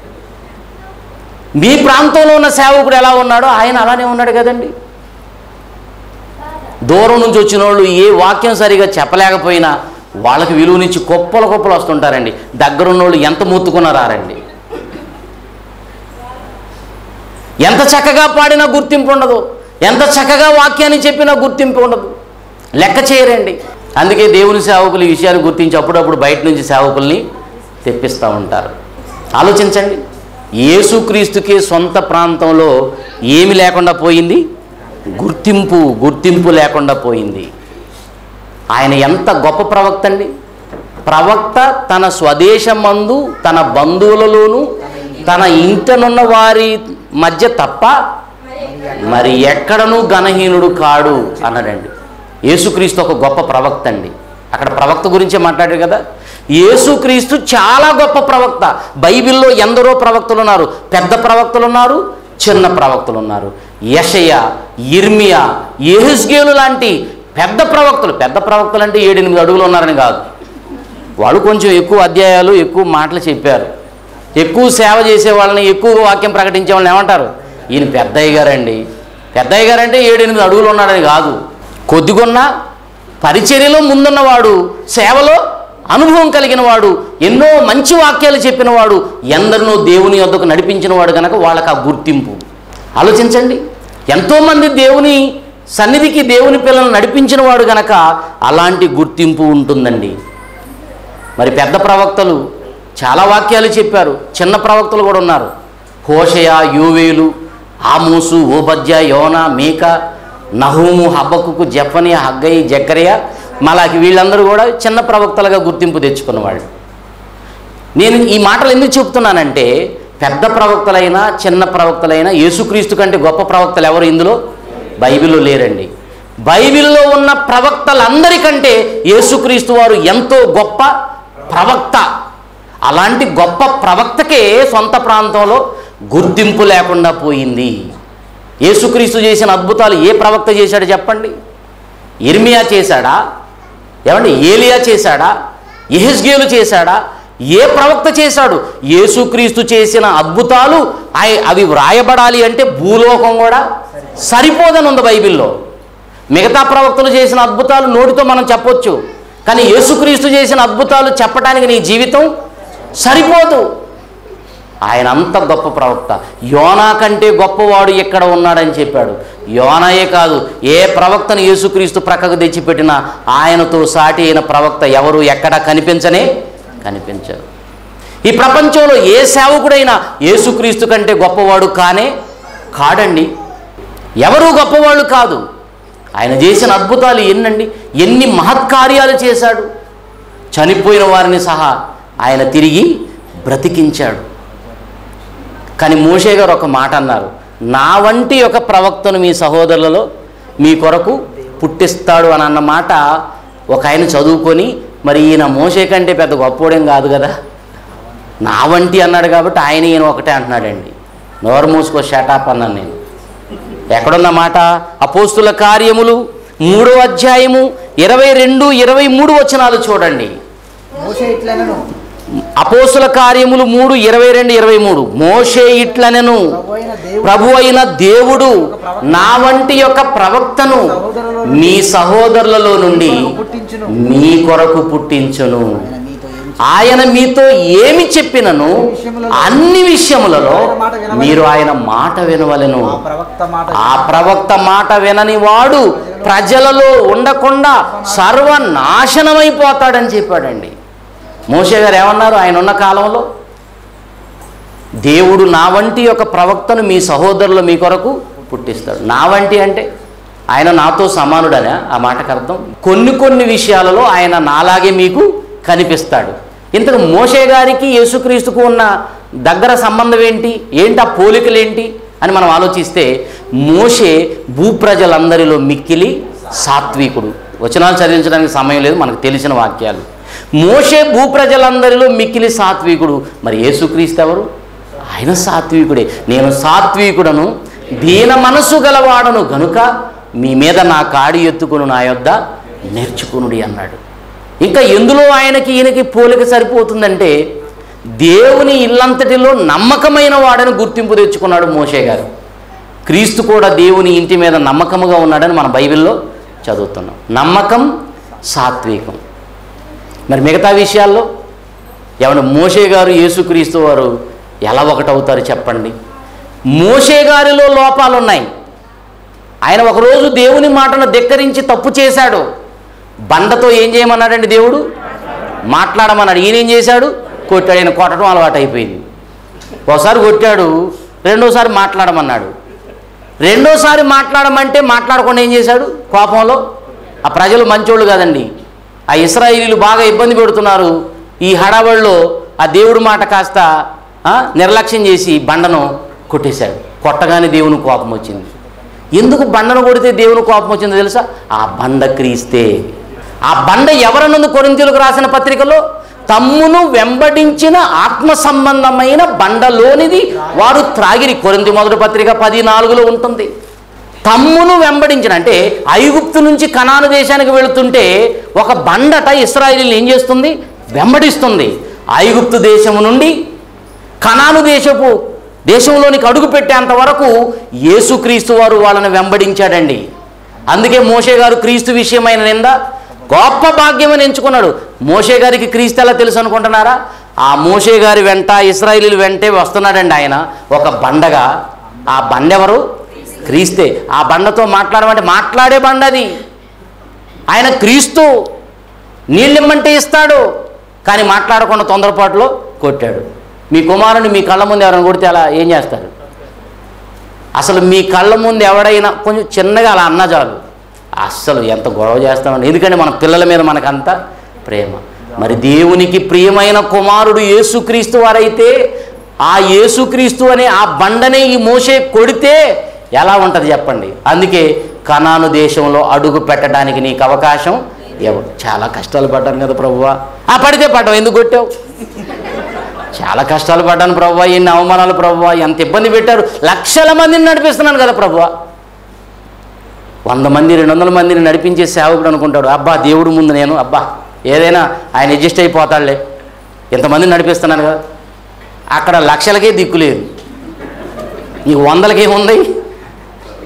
మీ ప్రాంతంలో ఉన్న సేవకుడు ఎలా ఉన్నాడో ఆయన అలానే ఉన్నాడు కదండి దూరం నుంచి వచ్చిన వాళ్ళు ఏ వాక్యం సరిగా చెప్పలేకపోయినా వాళ్ళకి విలువనిచ్చి కుప్పలు కుప్పలు వస్తుంటారండి దగ్గరున్న వాళ్ళు ఎంత మొత్తుకున్నా రారండి ఎంత చక్కగా పాడినా గుర్తింపు ఉండదు ఎంత చక్కగా వాక్యాన్ని చెప్పినా గుర్తింపు ఉండదు లెక్క చేయరండి అందుకే దేవుని సేవకులు ఈ విషయాన్ని గుర్తించి అప్పుడప్పుడు బయట నుంచి సేవకుల్ని తెప్పిస్తూ ఉంటారు ఆలోచించండి యేసుక్రీస్తుకి సొంత ప్రాంతంలో ఏమి లేకుండా పోయింది గుర్తింపు గుర్తింపు లేకుండా పోయింది ఆయన ఎంత గొప్ప ప్రవక్త అండి ప్రవక్త తన స్వదేశమందు తన బంధువులలోనూ తన ఇంటనున్న వారి మధ్య తప్ప మరి ఎక్కడనూ ఘనహీనుడు కాడు అన్నాడండి యేసుక్రీస్తు ఒక గొప్ప ప్రవక్త అండి అక్కడ ప్రవక్త గురించే మాట్లాడారు కదా యేసుక్రీస్తు చాలా గొప్ప ప్రవక్త బైబిల్లో ఎందరో ప్రవక్తలు ఉన్నారు పెద్ద ప్రవక్తలు ఉన్నారు చిన్న ప్రవక్తలు ఉన్నారు యషయ ఇర్మియా యెహెజ్కేలు లాంటి పెద్ద ప్రవక్తలు పెద్ద ప్రవక్తలు అంటే ఏడెనిమిది అడుగులు ఉన్నారని కాదు వాళ్ళు కొంచెం ఎక్కువ అధ్యాయాలు ఎక్కువ మాటలు చెప్పారు ఎక్కువ సేవ చేసే వాళ్ళని ఎక్కువ వాక్యం ప్రకటించే వాళ్ళని ఏమంటారు ఈయన పెద్దయ్య గారండి పెద్దయ్య గారంటే ఏడెనిమిది అడుగులు ఉన్నాడని కాదు కొద్దిగొన్న పరిచర్యలో ముందున్నవాడు సేవలో అనుభవం కలిగిన వాడు ఎన్నో మంచి వాక్యాలు చెప్పినవాడు ఎందరినో దేవుని వద్దకు నడిపించిన వాడు కనుక వాళ్ళకి ఆ గుర్తింపు ఆలోచించండి ఎంతోమంది దేవుని సన్నిధికి దేవుని పిల్లలను నడిపించిన వాడు గనక అలాంటి గుర్తింపు ఉంటుందండి మరి పెద్ద ప్రవక్తలు చాలా వాక్యాలు చెప్పారు చిన్న ప్రవక్తలు కూడా ఉన్నారు హోషయ యోవేలు ఆమూసు ఓబద్య యోన మీక నహూము హబ్బకుకు జఫని హగ్గయి జక్కరియా మలాకి వీళ్ళందరూ కూడా చిన్న ప్రవక్తలుగా గుర్తింపు తెచ్చుకున్నవాళ్ళు నేను ఈ మాటలు ఎందుకు చెప్తున్నానంటే పెద్ద ప్రవక్తలైనా చిన్న ప్రవక్తలైనా యేసుక్రీస్తు కంటే గొప్ప ప్రవక్తలు ఎవరు ఇందులో బైబిల్లో లేరండి బైబిల్లో ఉన్న ప్రవక్తలందరికంటే యేసుక్రీస్తు వారు ఎంతో గొప్ప ప్రవక్త అలాంటి గొప్ప ప్రవక్తకే సొంత ప్రాంతంలో గుర్తింపు లేకుండా పోయింది యేసుక్రీస్తు చేసిన అద్భుతాలు ఏ ప్రవక్త చేశాడో చెప్పండి ఇర్మియా చేశాడా ఏమండి ఏలియా చేశాడా ఎహెస్గేలు చేశాడా ఏ ప్రవక్త చేశాడు యేసుక్రీస్తు చేసిన అద్భుతాలు అయి అవి వ్రాయబడాలి అంటే భూలోకం కూడా సరిపోదని ఉంది బైబిల్లో మిగతా ప్రవక్తలు చేసిన అద్భుతాలు నోటితో మనం చెప్పొచ్చు కానీ యేసుక్రీస్తు చేసిన అద్భుతాలు చెప్పడానికి నీ జీవితం సరిపోదు ఆయన అంత గొప్ప ప్రవక్త యోనా కంటే గొప్పవాడు ఎక్కడ ఉన్నాడని చెప్పాడు యోనాయే కాదు ఏ ప్రవక్తను యేసుక్రీస్తు ప్రక్కకు తెచ్చిపెట్టినా ఆయనతో సాటి అయిన ప్రవక్త ఎవరు ఎక్కడ కనిపించనే కనిపించరు ఈ ప్రపంచంలో ఏ సేవకుడైనా యేసుక్రీస్తు కంటే గొప్పవాడు కానే కాడండి ఎవరు గొప్పవాళ్ళు కాదు ఆయన చేసిన అద్భుతాలు ఎన్నండి ఎన్ని మహత్కార్యాలు చేశాడు చనిపోయిన వారిని సహా ఆయన తిరిగి బ్రతికించాడు కానీ మోషే గారు ఒక మాట అన్నారు నా వంటి ఒక ప్రవక్తను మీ సహోదరులలో మీ కొరకు పుట్టిస్తాడు అని అన్న మాట ఒక ఆయన చదువుకొని మరి ఈయన మోషే కంటే పెద్ద గొప్పోడేం కాదు కదా నా వంటి అన్నాడు కాబట్టి ఆయన ఈయన ఒకటే అంటున్నాడండి నోరు మూసుకో షటాప్ అన్నాను నేను ఎక్కడున్న మాట అపోస్తుల కార్యములు మూడో అధ్యాయము ఇరవై రెండు ఇరవై మూడు వచనాలు చూడండి మోసే ఇట్లనను అపోస్తుల కార్యములు మూడు ఇరవై రెండు ఇరవై మూడు మోషే ఇట్లనెను ప్రభు అయిన దేవుడు ప్రభు అయిన దేవుడు నా వంటి యొక్క ప్రవక్తను మీ సహోదరులలో నుండి పుట్టించును మీ కొరకు పుట్టించును ఆయన మీతో ఏం ఆయన మీతో ఏమి చెప్పినను అన్ని విషయములలో మీరు ఆయన మాట వినవలెను ఆ ప్రవక్త మాట ఆ ప్రవక్త మాట వినని వాడు ప్రజలలో ఉండకుండా సర్వనాశనమైపోతాడని చెప్పాడండి మోషే గారు ఏమన్నారు ఆయన ఉన్న కాలంలో దేవుడు నా వంటి ఒక ప్రవక్తను మీ సహోదరులు మీ కొరకు పుట్టిస్తాడు నా వంటి అంటే ఆయన నాతో సమానుడనే ఆ మాటకు అర్థం కొన్ని కొన్ని విషయాలలో ఆయన నాలాగే మీకు కనిపిస్తాడు ఇంతకు మోషే గారికి యేసుక్రీస్తుకు ఉన్న దగ్గర సంబంధం ఏంటి ఏంటి ఆ పోలికలు ఏంటి అని మనం ఆలోచిస్తే మోషే భూప్రజలందరిలో మిక్కిలి సాత్వికుడు వచనాలు చదివించడానికి సమయం లేదు మనకు తెలిసిన వాక్యాలు మోషే భూప్రజలందరిలో మిక్కిలి సాత్వికుడు మరి యేసుక్రీస్తు ఎవరు ఆయన సాత్వికుడే నేను సాత్వికుడను దీన మనసు గలవాడను గనుక మీ మీద నా కాడి ఎత్తుకును నా యొద్ద నేర్చుకునుడి అన్నాడు ఇంకా ఎందులో ఆయనకి ఈయనకి పోలిక సరిపోతుందంటే దేవుని ఇల్లంతటిలో నమ్మకమైన వాడని గుర్తింపు తెచ్చుకున్నాడు మోషే గారు క్రీస్తు కూడా దేవుని ఇంటి మీద నమ్మకముగా ఉన్నాడని మన బైబిల్లో చదువుతున్నాం నమ్మకం సాత్వికం మరి మిగతా విషయాల్లో ఏమన్నా మోషే గారు యేసుక్రీస్తు వారు ఎలా ఒకటవుతారు చెప్పండి మోషే గారిలో లోపాలు ఉన్నాయి ఆయన ఒకరోజు దేవుని మాటను ధిక్కరించి తప్పు చేశాడు బండతో ఏం చేయమన్నాడండి దేవుడు మాట్లాడమన్నాడు ఈయన ఏం చేశాడు కొట్టాడు ఆయన కొట్టడం అలవాటు అయిపోయింది ఒకసారి కొట్టాడు రెండోసారి మాట్లాడమన్నాడు రెండోసారి మాట్లాడమంటే మాట్లాడకుండా ఏం చేశాడు కోపంలో ఆ ప్రజలు మంచోళ్ళు కాదండి ఆ ఇస్రాయిలీలు బాగా ఇబ్బంది పెడుతున్నారు ఈ హడావడిలో ఆ దేవుడి మాట కాస్త ఆ, నిర్లక్ష్యం చేసి బండను కొట్టేశాడు కొట్టగానే దేవుని కోపం వచ్చింది ఎందుకు బండను కొడితే దేవుని కోపం వచ్చిందో తెలుసా ఆ బండ క్రీస్తే ఆ బండ ఎవరనుంది కొరింతీలకు రాసిన పత్రికలో తమ్మును వెంబడించిన ఆత్మ సంబంధమైన బండలోనిది వారు త్రాగిరి కొరింది మొదటి పత్రిక పది నాలుగులో ఉంటుంది తమ్మును వెంబడించిన అంటే ఐగుప్తు నుంచి కనాను దేశానికి వెళుతుంటే ఒక బండట ఇస్రాయిలీలు ఏం చేస్తుంది వెంబడిస్తుంది ఐగుప్తు దేశము నుండి కనాను దేశపు దేశంలోనికి అడుగు పెట్టేంత వరకు యేసుక్రీస్తు వారు వాళ్ళని వెంబడించాడండి అందుకే మోషే గారు క్రీస్తు విషయమైన నింద గొప్ప భాగ్యమని ఎంచుకున్నాడు మోషే గారికి క్రీస్తు ఎలా తెలుసు అనుకుంటున్నారా ఆ మోషే గారి వెంట ఇస్రాయిలీలు వెంటే వస్తున్నాడండి ఆయన ఒక బండగా ఆ బండ ఎవరు క్రీస్తే ఆ బండతో మాట్లాడమంటే మాట్లాడే బండ అది ఆయన క్రీస్తు నీళ్ళిమ్మంటే ఇస్తాడు కానీ మాట్లాడకుండా తొందరపాటులో కొట్టాడు మీ కుమారుని మీ కళ్ళ ముందు ఎవరైనా కొడితే అలా ఏం చేస్తారు అసలు మీ కళ్ళ ముందు ఎవడైనా కొంచెం చిన్నగా అలా అన్నా చాలు అస్సలు ఎంత గొడవ చేస్తామండి ఎందుకంటే మన పిల్లల మీద మనకంత ప్రేమ మరి దేవునికి ప్రియమైన కుమారుడు యేసుక్రీస్తు వారైతే ఆ యేసుక్రీస్తు అనే ఆ బండనే ఈ మోసే కొడితే ఎలా ఉంటుంది చెప్పండి అందుకే కనాను దేశంలో అడుగు పెట్టడానికి నీకు అవకాశం ఎవరు చాలా కష్టాలు పడ్డాను కదా ప్రభువా ఆ పడితే పడ్డావు ఎందుకు కొట్టావు చాలా కష్టాలు పడ్డాను ప్రభువా ఎన్ని అవమానాలు ప్రభువా ఎంత ఇబ్బంది పెట్టారు లక్షల మందిని నడిపిస్తున్నాను కదా ప్రభువా వంద మంది రెండు వందల మందిని నడిపించే సేవకుడు అనుకుంటాడు అబ్బా దేవుడు ముందు నేను అబ్బా ఏదైనా ఆయన అడ్జస్ట్ అయిపోతాడులే ఇంతమందిని నడిపిస్తున్నాను కదా అక్కడ లక్షలకే దిక్కు లేదు నీకు వందలకి ఏముంది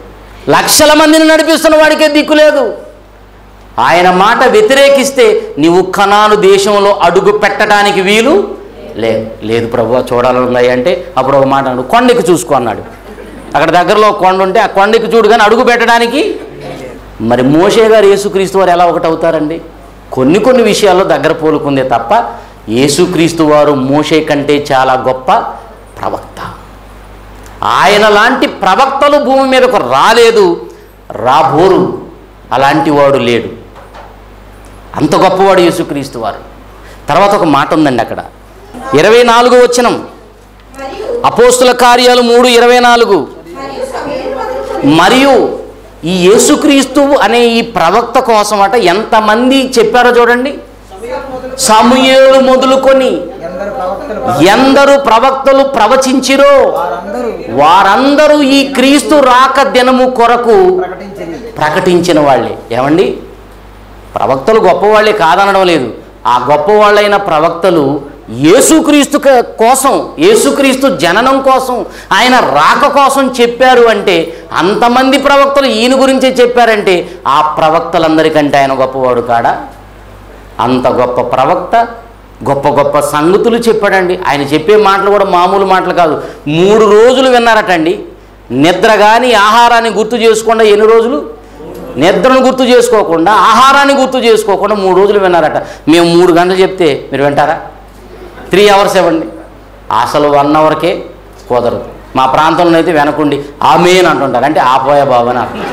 లక్షల మందిని నడిపిస్తున్న వాడికే దిక్కు లేదు ఆయన మాట వ్యతిరేకిస్తే నీవు కనాను దేశంలో అడుగు పెట్టడానికి వీలు లేదు లేదు ప్రభు చూడాలన్నాయి అంటే అప్పుడు ఒక మాట అన్నాడు కొండకి చూసుకో అన్నాడు అక్కడ దగ్గరలో ఒక కొండ ఉంటే ఆ కొండకి చూడు కానీ అడుగు పెట్టడానికి మరి మోషే గారు యేసుక్రీస్తు వారు ఎలా ఒకటవుతారండి కొన్ని కొన్ని విషయాల్లో దగ్గర పోలుకుందే తప్ప యేసుక్రీస్తు వారు మోషే కంటే చాలా గొప్ప ప్రవక్త ఆయన లాంటి ప్రవక్తలు భూమి మీదకు రాలేదు రాబోరు అలాంటి వాడు లేడు అంత గొప్పవాడు యేసుక్రీస్తు వారు తర్వాత ఒక మాట ఉందండి అక్కడ ఇరవై నాలుగు వచ్చినం మరియు అపోస్తుల కార్యాలు మూడు ఇరవై నాలుగు మరియు సమయం మొదలుకొని మరియు ఈ యేసుక్రీస్తు అనే ఈ ప్రవక్త కోసం అట ఎంతమంది చెప్పారో చూడండి సమూయేలు మొదలుకొని ఎందరు ప్రవక్తలు ఎందరు ప్రవక్తలు ప్రవచించిరో వారందరూ వారందరూ ఈ క్రీస్తు రాక దినము కొరకు ప్రకటించింది ప్రకటించిన వాళ్ళే ఏమండి ప్రవక్తలు గొప్పవాళ్ళే కాదనడం లేదు ఆ గొప్పవాళ్ళైన ప్రవక్తలు యేసుక్రీస్తు క- కోసం యేసుక్రీస్తు జననం కోసం ఆయన రాక కోసం చెప్పారు అంటే అంతమంది ప్రవక్తలు ఈయన గురించే చెప్పారంటే ఆ ప్రవక్తలందరికంటే ఆయన గొప్పవాడు కాడా అంత గొప్ప ప్రవక్త గొప్ప గొప్ప సంగతులు చెప్పాడండి ఆయన చెప్పే మాటలు కూడా మామూలు మాటలు కాదు మూడు రోజులు విన్నారటండి నిద్ర కానీ ఆహారాన్ని గుర్తు చేసుకుండా ఎన్ని రోజులు నిద్రను గుర్తు చేసుకోకుండా ఆహారాన్ని గుర్తు చేసుకోకుండా మూడు రోజులు విన్నారట మేము మూడు గంటలు చెప్తే మీరు వింటారా త్రీ అవర్స్ ఇవ్వండి అసలు వన్ అవర్కే కుదరదు మా ప్రాంతంలో అయితే వెనకుండి ఆమెన్ అంటుంటారు అంటే ఆపోయా బాబు అని అర్థం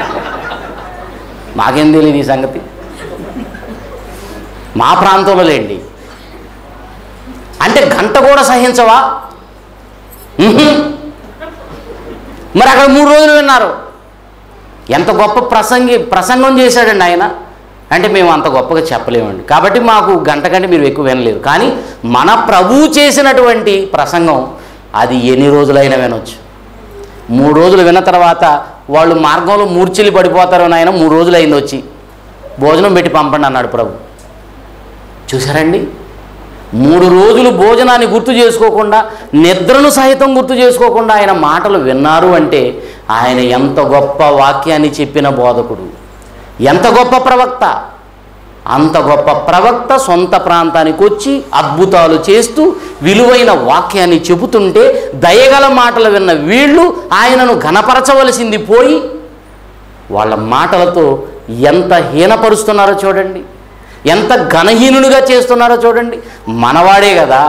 మాకేం తెలియదు ఈ సంగతి మా ప్రాంతంలో లేండి అంటే గంట కూడా సహించవా ఉహుం. మరి అక్కడ మూడు రోజులు విన్నారు ఎంత గొప్ప ప్రసంగి ప్రసంగం చేశాడండి ఆయన అంటే మేము అంత గొప్పగా చెప్పలేమండి కాబట్టి మాకు గంట కంటే మీరు ఎక్కువ వినలేరు కానీ మన ప్రభువు చేసినటువంటి ప్రసంగం అది ఎన్ని రోజులైనా వినొచ్చు మూడు రోజులు విన్న తర్వాత వాళ్ళు మార్గంలో మూర్చిల్లి పడిపోతారు నాయన మూడు రోజులు అయింది వచ్చి భోజనం పెట్టి పంపండి అన్నాడు ప్రభు చూసారండి మూడు రోజులు భోజనాన్ని గుర్తు చేసుకోకుండా నిద్రను సహితం గుర్తు చేసుకోకుండా ఆయన మాటలు విన్నారు అంటే ఆయన ఎంత గొప్ప వాక్యాన్ని చెప్పిన బోధకుడు ఎంత గొప్ప ప్రవక్త అంత గొప్ప ప్రవక్త సొంత ప్రాంతానికి వచ్చి అద్భుతాలు చేస్తూ విలువైన వాక్యాన్ని చెబుతుంటే దయగల మాటలు విన్న వీళ్ళు ఆయనను ఘనపరచవలసింది పోయి వాళ్ళ మాటలతో ఎంత హీనపరుస్తున్నారో చూడండి ఎంత ఘనహీనునిగా చేస్తున్నారో చూడండి మనవాడే కదా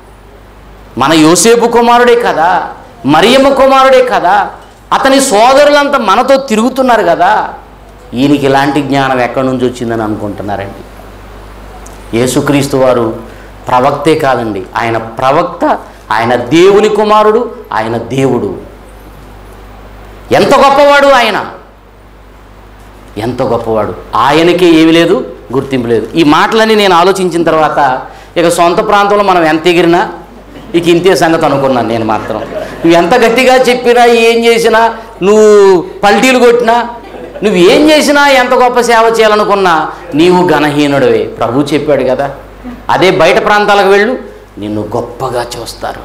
మన యోసేపు కుమారుడే కదా మరియమ్మ కుమారుడే కదా అతని సోదరులంతా మనతో తిరుగుతున్నారు కదా ఈయనకి ఇలాంటి జ్ఞానం ఎక్కడి నుంచి వచ్చిందని అనుకుంటున్నారండి యేసుక్రీస్తు వారు ప్రవక్తే కాదండి ఆయన ప్రవక్త ఆయన దేవుని కుమారుడు ఆయన దేవుడు ఎంత గొప్పవాడు ఆయన ఎంత గొప్పవాడు ఆయనకే ఏమి లేదు గుర్తింపు లేదు ఈ మాటలన్నీ నేను ఆలోచించిన తర్వాత ఇక సొంత ప్రాంతంలో మనం ఎంత ఎగిరినా ఇక ఇంతే సంగతి అనుకున్నాను నేను మాత్రం నువ్వు ఎంత గట్టిగా చెప్పినా ఏం చేసినా నువ్వు పల్టీలు కొట్టినా నువ్వు ఏం చేసినా ఎంత గొప్ప సేవ చేయాలనుకున్నా నీవు ఘనహీనుడివే ప్రభు చెప్పాడు కదా అదే బయట ప్రాంతాలకు వెళ్ళు నిన్ను గొప్పగా చూస్తారు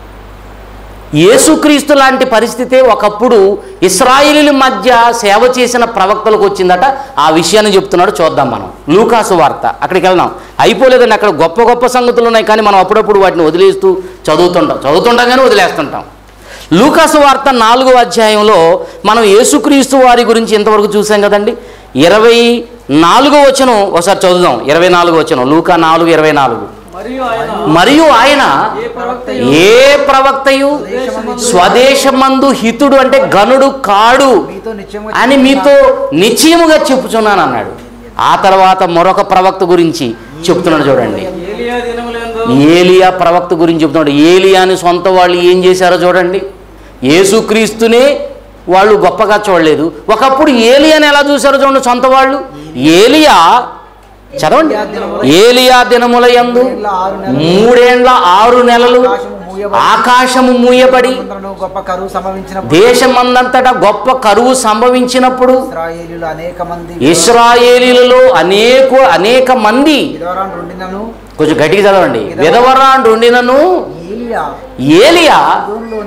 యేసుక్రీస్తు లాంటి పరిస్థితే ఒకప్పుడు ఇస్రాయిలీల మధ్య సేవ చేసిన ప్రవక్తలకు వచ్చిందట ఆ విషయాన్ని చెప్తున్నాడు చూద్దాం మనం లూకాసు వార్త అక్కడికి వెళ్దాం అయిపోలేదండి అక్కడ గొప్ప గొప్ప సంగతులు ఉన్నాయి కానీ మనం అప్పుడప్పుడు వాటిని వదిలేస్తూ చదువుతుంటాం చదువుతుంటాం కానీ వదిలేస్తుంటాం లూకాసు వార్త నాలుగో అధ్యాయంలో మనం యేసుక్రీస్తు వారి గురించి ఇంతవరకు చూసాం కదండి ఇరవై నాలుగో వచనం ఒకసారి చదువుదాం ఇరవై నాలుగో వచనం లూకా నాలుగు ఇరవై నాలుగు మరియు ఆయన మరియు ఆయన ఏ ప్రవక్త ఏ ప్రవక్తయు స్వదేశమందు హితుడు అంటే గనుడు కాడు మీతో నిత్యము అని మీతో నిశ్చయముగా చెప్పుచున్నాను అన్నాడు ఆ తర్వాత మరొక ప్రవక్త గురించి చెప్తున్నాడు చూడండి ఏలియా దినములందు ఏలియా ప్రవక్త గురించి చెప్తున్నాడు ఏలియాని సొంత వాళ్ళు ఏం చేశారో చూడండి యేసుక్రీస్తునే వాళ్ళు గొప్పగా చూడలేదు ఒకప్పుడు ఏలియాని ఎలా చూశారో చూడండి సొంత వాళ్ళు ఏలియా చదవండి ఏలియా దినముల యందు మూడేండ్ల ఆరు నెలలు ఆకాశము మూయబడి సముద్రంలో గొప్ప కరువు సంభవించిన దేశమందంతటా గొప్ప కరువు సంభవించినప్పుడు ఇస్రాయేలీలు అనేక మంది ఇస్రాయేలీలలో అనేక అనేక మంది విధవరాలు రెండినను కొంచెం గట్టిగా చదవండి విధవరాండు ఉండినను ఏలియా ఏలియా దూరంలోని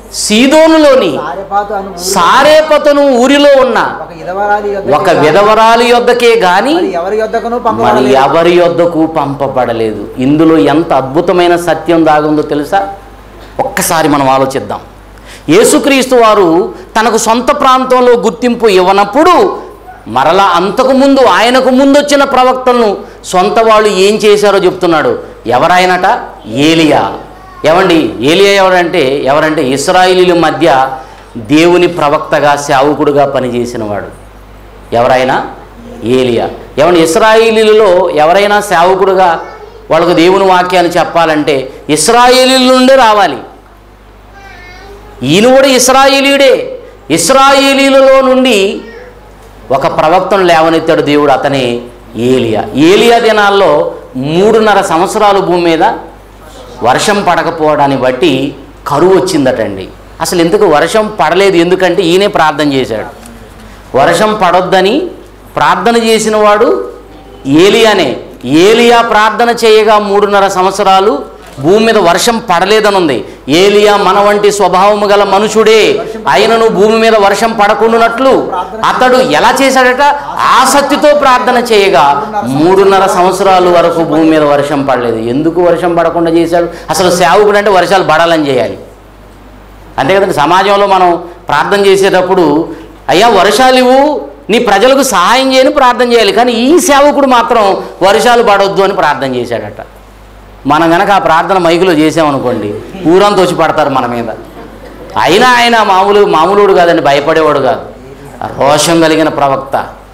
సీదోనులోని సారెపాతు అను ఊరు సారేపతను ఊరిలో ఉన్న ఒక ఇదవరాలి యొద్దకు ఒక విధవరాలి యొద్దకే గాని మరి ఎవరి యొద్దకును మరి పంపబడలేదు ఎవరి యొద్దకు పంపబడలేదు ఇందులో ఎంత అద్భుతమైన సత్యం దాగుందో తెలుసా ఒక్కసారి మనం ఆలోచిద్దాం యేసుక్రీస్తు వారు తనకు సొంత ప్రాంతంలో గుర్తింపు ఇవ్వనప్పుడు మరలా అంతకుముందు ఆయనకు ముందు వచ్చిన ప్రవక్తలను సొంత వాళ్ళు ఏం చేశారో చెప్తున్నాడు ఎవరాయనట ఏలియా ఏమండి ఏలియా ఎవరంటే ఎవరంటే ఇస్రాయిలీల మధ్య దేవుని ప్రవక్తగా సేవకుడుగా పనిచేసినవాడు ఎవరైనా ఏలియా ఏమన్నా ఇస్రాయేలీలలో ఎవరైనా సేవకుడుగా వాళ్ళకు దేవుని వాక్యాన్ని చెప్పాలంటే ఇస్రాయేలీల నుండే రావాలి ఈయన కూడా ఇస్రాయేలీయుడే ఇస్రాయేలీలలో నుండి ఒక ప్రవక్తను లేవనెత్తాడు దేవుడు అతనే ఏలియా ఏలియా దినాల్లో మూడున్నర సంవత్సరాలు భూమి మీద వర్షం పడకపోవడాన్ని బట్టి కరువు వచ్చిందటండి అసలు ఎందుకు వర్షం పడలేదు ఎందుకంటే ఈయనే ప్రార్థన చేశాడు వర్షం పడొద్దని ప్రార్థన చేసిన వాడు ఏలియానే ఏలియా ప్రార్థన చేయగా మూడున్నర సంవత్సరాలు భూమి మీద వర్షం పడలేదని ఉంది ఏలియా మన వంటి స్వభావము గల మనుషుడే ఆయనను భూమి మీద వర్షం పడకుండానట్లు అతడు ఎలా చేశాడట ఆసక్తితో ప్రార్థన చేయగా మూడున్నర సంవత్సరాలు వరకు భూమి మీద వర్షం పడలేదు ఎందుకు వర్షం పడకుండా చేశాడు అసలు సేవకుడు అంటే వర్షాలు పడాలని చేయాలి అంతే కదండి సమాజంలో మనం ప్రార్థన చేసేటప్పుడు అయ్యా వర్షాలు ఇవ్వు నీ ప్రజలకు సహాయం చేయని ప్రార్థన చేయాలి కానీ ఈ సేవకుడు మాత్రం వర్షాలు పడొద్దు అని ప్రార్థన చేశాడట మనం గనక ఆ ప్రార్థన మైకులో చేసామనుకోండి ఊరంతా వచ్చి పడతారు మన మీద అయినా ఆయన మామూలు మామూలుడు కాదండి భయపడేవాడు కాదు రోషం కలిగిన ప్రవక్త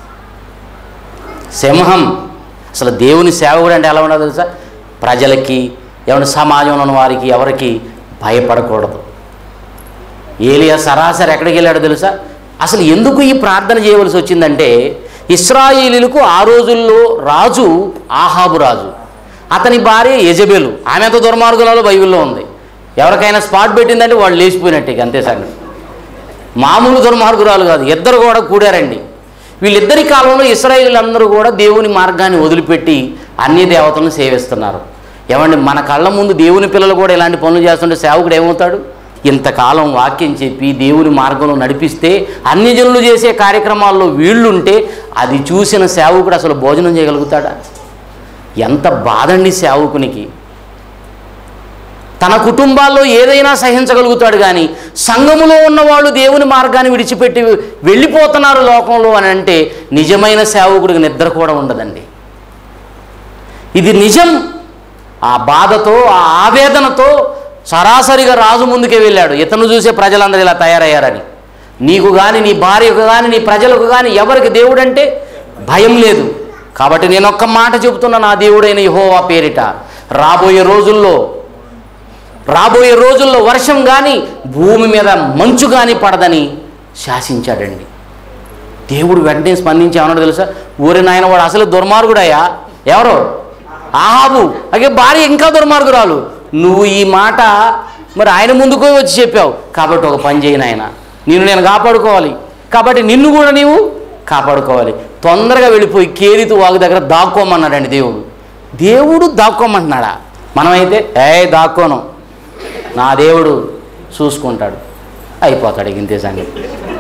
సింహం అసలు దేవుని సేవకుడు అంటే ఎలా ఉండదు తెలుసా ప్రజలకి ఏమైనా సమాజంలో ఉన్న వారికి ఎవరికి భయపడకూడదు ఏలియా సరాసరి ఎక్కడికి వెళ్ళాడో తెలుసా అసలు ఎందుకు ఈ ప్రార్థన చేయవలసి వచ్చిందంటే ఇస్రాయేలీలకు ఆ రోజుల్లో రాజు ఆహాబు రాజు అతని భార్య యజబేలు ఆమె ఎంత దుర్మార్గులలో బైబిల్లో ఉంది ఎవరికైనా స్పాట్ పెట్టిందంటే వాళ్ళు లేచిపోయినట్టే ఇక అంతే సంగతి మామూలు దుర్మార్గురాలు కాదు ఇద్దరు కూడా కూడారండి వీళ్ళిద్దరి కాలంలో ఇస్రాయేలీలందరూ కూడా దేవుని మార్గాన్ని వదిలిపెట్టి అన్ని దేవతలను సేవిస్తున్నారు ఏమండి మన కళ్ళ ముందు దేవుని పిల్లలు కూడా ఇలాంటి పనులు చేస్తుంటే సేవకుడు ఏమవుతాడు ఇంతకాలం వాక్యం చెప్పి దేవుని మార్గంలో నడిపిస్తే అన్ని జనులు చేసే కార్యక్రమాల్లో వీళ్ళుంటే అది చూసిన సేవకుడు అసలు భోజనం చేయగలుగుతాడా ఎంత బాధండి సేవకునికి తన కుటుంబాల్లో ఏదైనా సహించగలుగుతాడు కానీ సంఘములో ఉన్నవాళ్ళు దేవుని మార్గాన్ని విడిచిపెట్టి వెళ్ళిపోతున్నారు లోకంలో అని అంటే నిజమైన సేవకుడికి నిద్ర కూడా ఉండదండి ఇది నిజం ఆ బాధతో ఆ ఆవేదనతో సరాసరిగా రాజు ముందుకే వెళ్ళాడు ఇతను చూసే ప్రజలందరూ ఇలా తయారయ్యారని నీకు కానీ నీ భార్యకు కానీ నీ ప్రజలకు కానీ ఎవరికి దేవుడంటే భయం లేదు కాబట్టి నేను ఒక్క మాట చెబుతున్నా నా దేవుడైన యెహోవా పేరిట రాబోయే రోజుల్లో రాబోయే రోజుల్లో వర్షం కానీ భూమి మీద మంచు కానీ పడదని శాసించాడండి దేవుడు వెంటనే స్పందించి ఏమన్నాడు తెలుసా ఊరి నాయన వాడు అసలు దుర్మార్గుడయ్యా ఎవరు ఆహాబు అగే భార్య ఇంకా దుర్మార్గురాలు నువ్వు ఈ మాట మరి ఆయన ముందుకు వచ్చి చెప్పావు కాబట్టి ఒక పని చేయను ఆయన నిన్ను నేను కాపాడుకోవాలి కాబట్టి నిన్ను కూడా నీవు కాపాడుకోవాలి తొందరగా వెళ్ళిపోయి కేరితు వాగు దగ్గర దాక్కోమన్నాడండి దేవుడు దేవుడు దాక్కోమంటున్నాడా మనమైతే ఏ దాక్కోను నా దేవుడు చూసుకుంటాడు అయిపోతాడు ఇక ఇంతే సంగతి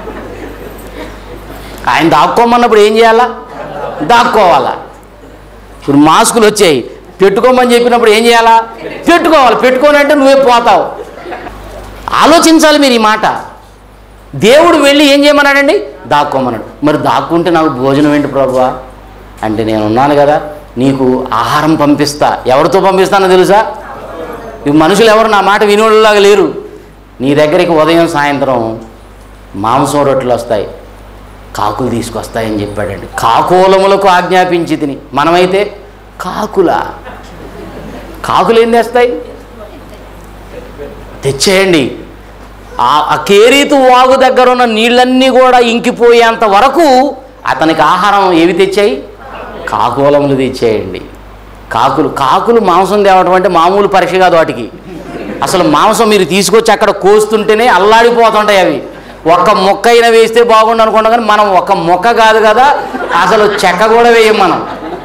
ఆయన దాక్కోమన్నప్పుడు ఏం చేయాలా దాక్కోవాలా ఇప్పుడు మాస్కులు వచ్చాయి పెట్టుకోమని చెప్పినప్పుడు ఏం చేయాలా పెట్టుకోవాలి పెట్టుకోనంటే నువ్వే పోతావు ఆలోచించాలి మీరు ఈ మాట దేవుడు వెళ్ళి ఏం చేయమన్నాడండి దాక్కోమన్నాడు మరి దాక్కుంటే నాకు భోజనం ఏంటి ప్రభువా అంటే నేను ఉన్నాను కదా నీకు ఆహారం పంపిస్తా ఎవరితో పంపిస్తానో తెలుసా ఈ మనుషులు ఎవరు నా మాట వినోళ్ళలాగా లేరు నీ దగ్గరికి ఉదయం సాయంత్రం మాంసం రొట్టెలు వస్తాయి కాకులు తీసుకొస్తాయని చెప్పాడండి కాకోలములకు ఆజ్ఞాపించి తిని మనమైతే కాకుల కాకులు ఏం తెస్తాయి తెచ్చేయండి ఆ ఆ కేరీతు వాగు దగ్గర ఉన్న నీళ్ళన్నీ కూడా ఇంకిపోయేంత వరకు అతనికి ఆహారం ఏవి తెచ్చాయి కాకులములు తెచ్చేయండి కాకులు కాకులు మాంసం తేవటం అంటే మామూలు పరీక్ష కాదు వాటికి అసలు మాంసం మీరు తీసుకొచ్చి అక్కడ కోస్తుంటేనే అల్లాడిపోతుంటాయి అవి ఒక్క మొక్క అయినా వేస్తే బాగుండు అనుకున్నాం కానీ మనం ఒక్క మొక్క కాదు కదా అసలు చెక్క కూడా వేయం మనం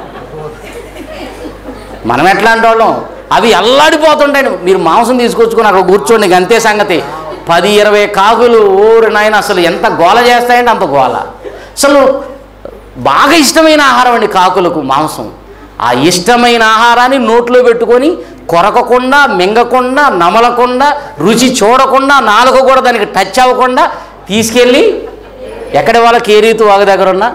మనం ఎట్లా వాళ్ళం అవి అల్లాడిపోతుంటాయి మీరు మాంసం తీసుకొచ్చుకొని అక్కడ కూర్చోండి ఇంక అంతే సంగతి పది ఇరవై కాకులు ఊరి నాయన అసలు ఎంత గోల చేస్తాయంటే అంత గోల అసలు బాగా ఇష్టమైన ఆహారం అండి కాకులకు మాంసం ఆ ఇష్టమైన ఆహారాన్ని నోట్లో పెట్టుకొని కొరకకుండా మింగకుండా నమలకుండా రుచి చూడకుండా నాలుక కూడా దానికి టచ్ అవ్వకుండా తీసుకెళ్ళి ఎక్కడ వాళ్ళ కేరీతు వాగు దగ్గర ఉన్న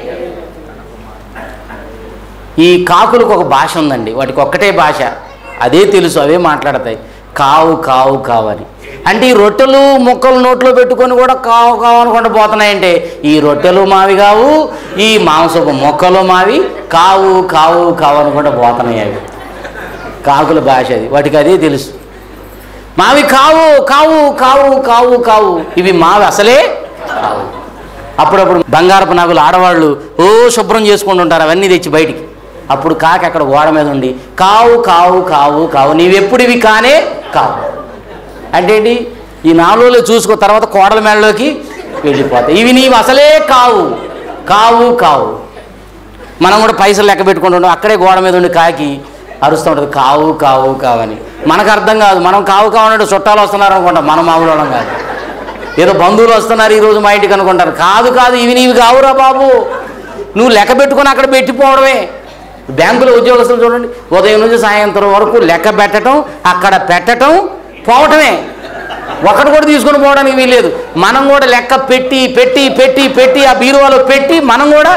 ఈ కాకులకు ఒక భాష ఉందండి వాటికి ఒక్కటే భాష అదే తెలుసు అవే మాట్లాడతాయి కావు కావు కావు అని అంటే ఈ రొట్టెలు ముక్కలు నోట్లో పెట్టుకొని కూడా కావు కావు అనుకుంటూ పోతున్నాయంటే ఈ రొట్టెలు మావి కావు ఈ మాంసపు మొక్కలు మావి కావు కావు కావు అనుకుంటూ పోతున్నాయి అవి కాకుల భాష అది వాటికి అదే తెలుసు మావి కావు కావు కావు కావు కావు ఇవి మావి అసలే కావు అప్పుడప్పుడు బంగారపు నగలు ఆడవాళ్ళు ఓ శుభ్రం చేసుకుంటుంటారు అవన్నీ తెచ్చి బయటికి అప్పుడు కాకి అక్కడ గోడ మీద ఉండి కావు కావు కావు కావు నీవెప్పుడు ఇవి కానే కావు అంటే ఏంటి ఈ నాలుగులో చూసుకో తర్వాత కోడల మేడలోకి వెళ్ళిపోతాయి ఇవి నీవు అసలే కావు కావు కావు మనం కూడా పైసలు లెక్క పెట్టుకుంటుంటాం అక్కడే గోడ మీద ఉండి కాకి అరుస్తూ ఉంటుంది కావు కావు కావని మనకు అర్థం కాదు మనం కావు కావనంటే చుట్టాలు వస్తున్నారు అనుకుంటాం మనం మామూలు వాళ్ళం కాదు ఏదో బంధువులు వస్తున్నారు ఈరోజు మా ఇంటికి అనుకుంటారు కాదు కాదు ఇవి నీవి కావురా బాబు నువ్వు లెక్క పెట్టుకొని అక్కడ పెట్టిపోవడమే బ్యాంకులో ఉద్యోగస్తులు చూడండి ఉదయం నుంచి సాయంత్రం వరకు లెక్క పెట్టడం అక్కడ పెట్టడం పోవటమే ఒకటి కూడా తీసుకొని పోవడానికి వీల్లేదు మనం కూడా లెక్క పెట్టి పెట్టి పెట్టి పెట్టి ఆ బీరువాలో పెట్టి మనం కూడా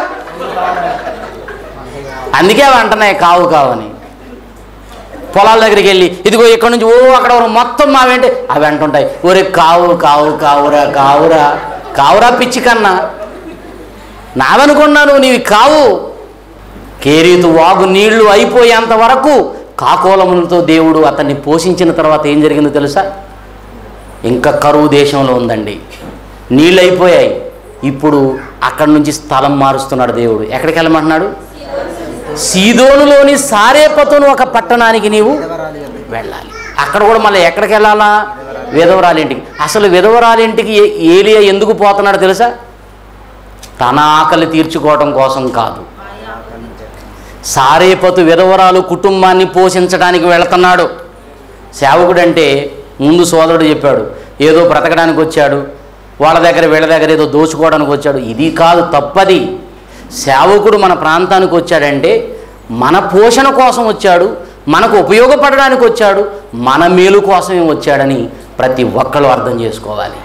అందుకే అవి అంటున్నాయి కావు కావని పొలాల దగ్గరికి వెళ్ళి ఇదిగో ఇక్కడ నుంచి ఓ అక్కడ వరకు మొత్తం మావేంటి అవి అంటుంటాయి ఒరే కావు కావు కావురా కావురా కావురా పిచ్చి కన్నా నావనుకున్నాను నీవి కావు కేరీతు వాగు నీళ్లు అయిపోయేంత వరకు కాకోలములతో దేవుడు అతన్ని పోషించిన తర్వాత ఏం జరిగిందో తెలుసా ఇంకా కరువు దేశంలో ఉందండి నీళ్ళు అయిపోయాయి ఇప్పుడు అక్కడి నుంచి స్థలం మారుస్తున్నాడు దేవుడు ఎక్కడికి వెళ్ళమంటున్నాడు సీదోనులోని సారేపతును ఒక పట్టణానికి నీవు విధవరాలి యొద్దకు. వెళ్ళాలి అక్కడ కూడా మళ్ళీ ఎక్కడికి వెళ్ళాలా విధవరాలింటికి అసలు విధవరాలింటికి ఏ- ఏలియా ఎందుకు పోతున్నాడు తెలుసా తన ఆకలి తీర్చుకోవడం కోసం కాదు సారేపతు విధవరాలు కుటుంబాన్ని పోషించడానికి వెళుతున్నాడు సేవకుడంటే ముందు సోదరుడు చెప్పాడు ఏదో బ్రతకడానికి వచ్చాడు వాళ్ళ దగ్గర వీళ్ళ దగ్గర ఏదో దోచుకోవడానికి వచ్చాడు ఇది కాదు తప్పది సేవకుడు మన ప్రాంతానికి వచ్చాడంటే మన పోషణ కోసం వచ్చాడు మనకు ఉపయోగపడడానికి వచ్చాడు మన మేలు కోసమే వచ్చాడని ప్రతి ఒక్కరు అర్థం చేసుకోవాలి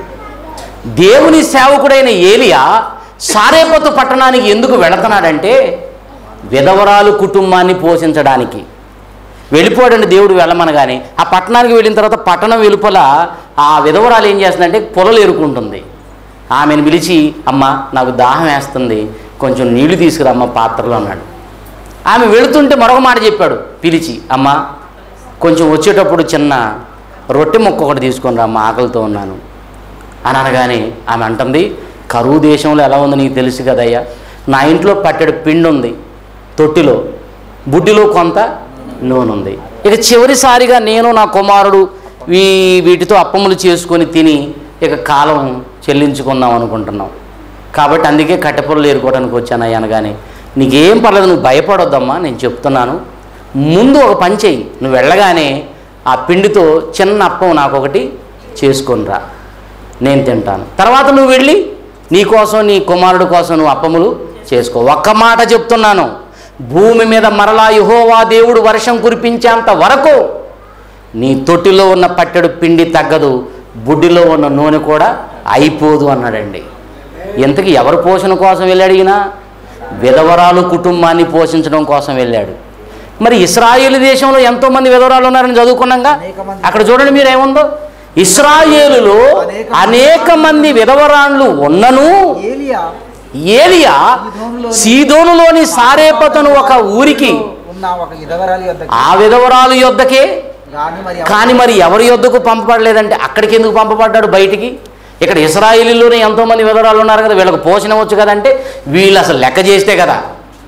దేవుని సేవకుడైన ఏలియా సారేపతు పట్టణానికి ఎందుకు వెళుతున్నాడంటే విధవరాలు కుటుంబాన్ని పోషించడానికి వెళ్ళిపోయాడండి దేవుడు వెళ్ళమనగానే ఆ పట్టణానికి వెళ్ళిన తర్వాత పట్టణం వెలుపల ఆ విధవరాలు ఏం చేస్తుందంటే పొలలు ఎరుకుంటుంది ఆమెను పిలిచి అమ్మ నాకు దాహం వేస్తుంది కొంచెం నీళ్లు తీసుకురమ్మ పాత్రలో అన్నాడు ఆమె వెళుతుంటే మరొక మాట చెప్పాడు పిలిచి అమ్మ కొంచెం వచ్చేటప్పుడు చిన్న రొట్టె ముక్క ఒకటి తీసుకొని రమ్మ ఆకలితో ఉన్నాను అని అనగానే ఆమె అంటుంది కరువు దేశంలో ఎలా ఉందో నీకు తెలుసు కదయ్యా నా ఇంట్లో పట్టెడు పిండి ఉంది తొట్టిలో బుడ్డిలో కొంత నూనె ఉంది ఇక చివరిసారిగా నేను నా కుమారుడు వీ వీటితో అప్పములు చేసుకొని తిని ఇక కాలం చెల్లించుకుందాం అనుకుంటున్నాం కాబట్టి అందుకే కట్టెపొరలు ఏరుకోవడానికి వచ్చానయ్యా అనగానే నీకేం పర్లేదు నువ్వు భయపడొద్దమ్మా నేను చెప్తున్నాను ముందు ఒక పని చెయ్యి నువ్వు వెళ్ళగానే ఆ పిండితో చిన్న అప్పం నాకు ఒకటి చేసుకొని రా నేను తింటాను తర్వాత నువ్వు వెళ్ళి నీ కోసం నీ కుమారుడు కోసం నువ్వు అప్పములు చేసుకో ఒక్క మాట చెప్తున్నాను భూమి మీద మరలా యహోవా దేవుడు వర్షం కురిపించేంత వరకు నీ తొట్టిలో ఉన్న పట్టెడు పిండి తగ్గదు బుడ్డిలో ఉన్న నూనె కూడా అయిపోదు అన్నాడండి ఇంతకీ ఎవరు పోషణ కోసం వెళ్ళాడు ఈయన విధవరాలు కుటుంబాన్ని పోషించడం కోసం వెళ్ళాడు మరి ఇస్రాయేలు దేశంలో ఎంతోమంది విధవరాలు ఉన్నారని చదువుకున్నాగా అక్కడ చూడండి మీరు ఏముందో ఇస్రాయేలులో అనేక మంది విధవరాళ్ళు ఉన్నను ఏలియా ఏలియా సీదోనులోని సారేపతను ఒక ఊరికి ఉన్న ఒక విధవరాలి యొద్దకు ఆ విధవరాలు యొద్దకే గాని మరి కానీ మరి ఎవరి యొద్దకు పంపబడలేదంటే అక్కడికి ఎందుకు పంపబడ్డాడు బయటికి ఇక్కడ ఇస్రాయిలీలోనే ఎంతోమంది విధవరాలు ఉన్నారు కదా వీళ్ళకి పోషణ వచ్చు కదంటే వీళ్ళు అసలు లెక్క చేస్తే కదా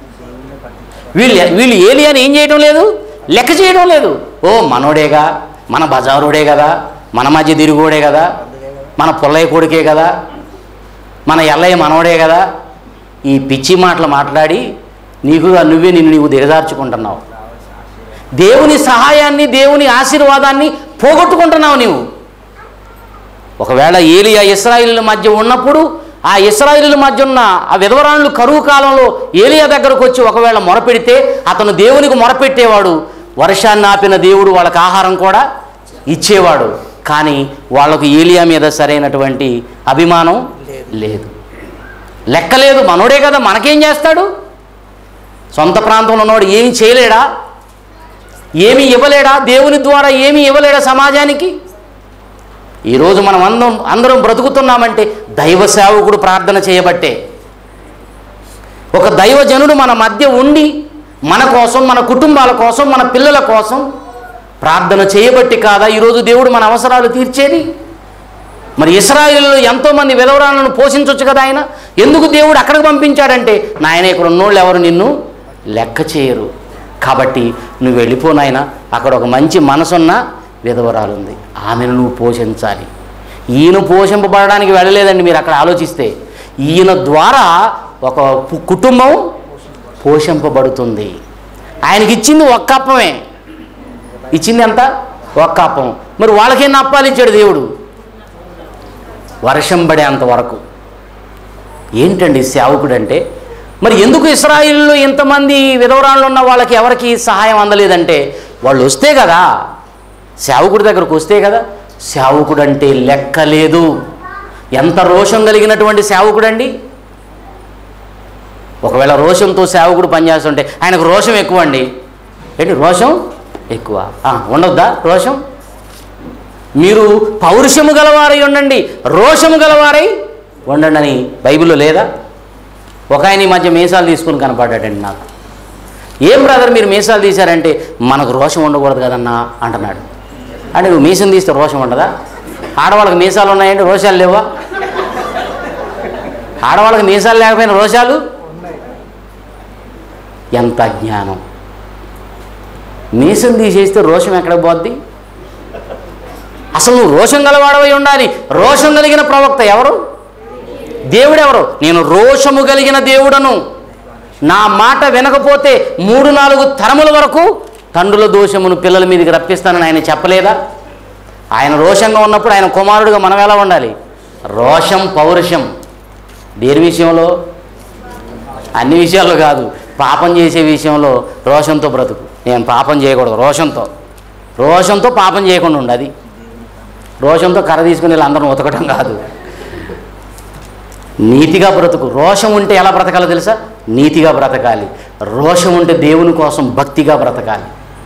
వీళ్ళు వీళ్ళు ఏలి అని ఏం చేయడం లేదు లెక్క చేయడం లేదు ఓ మనోడేగా మన బజారుడే కదా మన మధ్య తిరుగుడే కదా మన పుల్లయ్య కొడుకే కదా మన ఎల్లయ్య మనవడే కదా ఈ పిచ్చి మాటలు మాట్లాడి నీకు నువ్వే నిన్ను నీవు దిగజార్చుకుంటున్నావు దేవుని సహాయాన్ని దేవుని ఆశీర్వాదాన్ని పోగొట్టుకుంటున్నావు నీవు ఒకవేళ ఏలియా ఇస్రాయిల్ మధ్య ఉన్నప్పుడు ఆ ఇస్రాయిల్ మధ్య ఉన్న ఆ విధవరాణులు కరువు కాలంలో ఏలియా దగ్గరకు వచ్చి ఒకవేళ మొరపెడితే అతను దేవునికి మొరపెట్టేవాడు వర్షాన్ని ఆపిన దేవుడు వాళ్ళకి ఆహారం కూడా ఇచ్చేవాడు కానీ వాళ్ళకు ఏలియా మీద సరైనటువంటి అభిమానం లేదు లెక్కలేదు మనోడే కదా మనకేం చేస్తాడు సొంత ప్రాంతంలో ఉన్నవాడు ఏమి చేయలేడా ఏమి ఇవ్వలేడా దేవుని ద్వారా ఏమి ఇవ్వలేడా సమాజానికి ఈరోజు మనం అందరం అందరం బ్రతుకుతున్నామంటే దైవ సేవకుడు ప్రార్థన చేయబట్టే ఒక దైవజనుడు మన మధ్య ఉండి మన కోసం మన కుటుంబాల కోసం మన పిల్లల కోసం ప్రార్థన చేయబట్టి కాదా ఈరోజు దేవుడు మన అవసరాలు తీర్చేది మరి ఇస్రాయిల్లో ఎంతోమంది విధవరాలను పోషించవచ్చు కదా ఆయన ఎందుకు దేవుడు అక్కడికి పంపించాడంటే నాయన ఇక్కడ ఉన్నోళ్ళు ఎవరు నిన్ను లెక్క చేయరు కాబట్టి నువ్వు వెళ్ళిపో నాయన అక్కడ ఒక మంచి మనసున్న విధవరాలు ఉంది ఆమెను నువ్వు పోషించాలి ఈయన పోషింపబడడానికి వెళ్ళలేదండి మీరు అక్కడ ఆలోచిస్తే ఈయన ద్వారా ఒక పు- కుటుంబం పోషింపబడుతుంది ఆయనకి ఇచ్చింది ఒక్క అప్పమే ఇచ్చింది ఎంత ఒక్క అప్పం మరి వాళ్ళకేం అప్పాలు ఇచ్చాడు దేవుడు వర్షం పడేంత వరకు ఏంటండి సేవకుడు అంటే మరి ఎందుకు ఇస్రాయిల్లో ఇంతమంది విధవరాళ్ళు ఉన్న వాళ్ళకి ఎవరికి సహాయం అందలేదంటే వాళ్ళు వస్తే కదా సేవకుడి దగ్గరకు వస్తే కదా సేవకుడు అంటే లెక్క లేదు ఎంత రోషం కలిగినటువంటి సేవకుడండి ఒకవేళ రోషంతో సేవకుడు పనిచేస్తుంటే ఆయనకు రోషం ఎక్కువ అండి ఏంటి రోషం ఎక్కువ ఆ, ఉండొద్దా రోషం మీరు పౌరుషము గలవారై ఉండండి రోషము గలవారై ఉండండి అని బైబిల్లో లేదా ఒక ఆయన ఈ మధ్య మీసాలు తీసుకుని కనపడ్డాడండి నాకు ఏం బ్రదర్ మీరు మీసాలు తీశారంటే మనకు రోషం ఉండకూడదు కదన్నా అంటున్నాడు అంటే నువ్వు మీసం తీస్తే రోషం ఉండదా ఆడవాళ్ళకి మీసాలు ఉన్నాయండి రోషాలు లేవా ఆడవాళ్ళకి మీసాలు లేకపోయినా రోషాలు ఎంత అజ్ఞానం మీసం తీసేస్తే రోషం ఎక్కడ పోద్ది అసలు నువ్వు రోషం గలవాడవై ఉండాలి రోషం కలిగిన ప్రవక్త ఎవరు దేవుడెవరు నేను రోషము కలిగిన దేవుడను నా మాట వినకపోతే మూడు నాలుగు తరముల వరకు తండ్రుల దోషమును పిల్లల మీదకి రప్పిస్తానని ఆయన చెప్పలేదా ఆయన రోషంగా ఉన్నప్పుడు ఆయన కుమారుడుగా మనం ఎలా ఉండాలి రోషం పౌరుషం దేని విషయంలో అన్ని విషయాల్లో కాదు పాపం చేసే విషయంలో రోషంతో బ్రతుకు నేను పాపం చేయకూడదు రోషంతో రోషంతో పాపం చేయకుండా ఉండు అది రోషంతో కర్ర తీసుకుని వీళ్ళందరిని ఉతకటం కాదు నీతిగా బ్రతుకు రోషం ఉంటే ఎలా బ్రతకాలో తెలుసా నీతిగా బ్రతకాలి రోషం ఉంటే దేవుని కోసం భక్తిగా బ్రతకాలి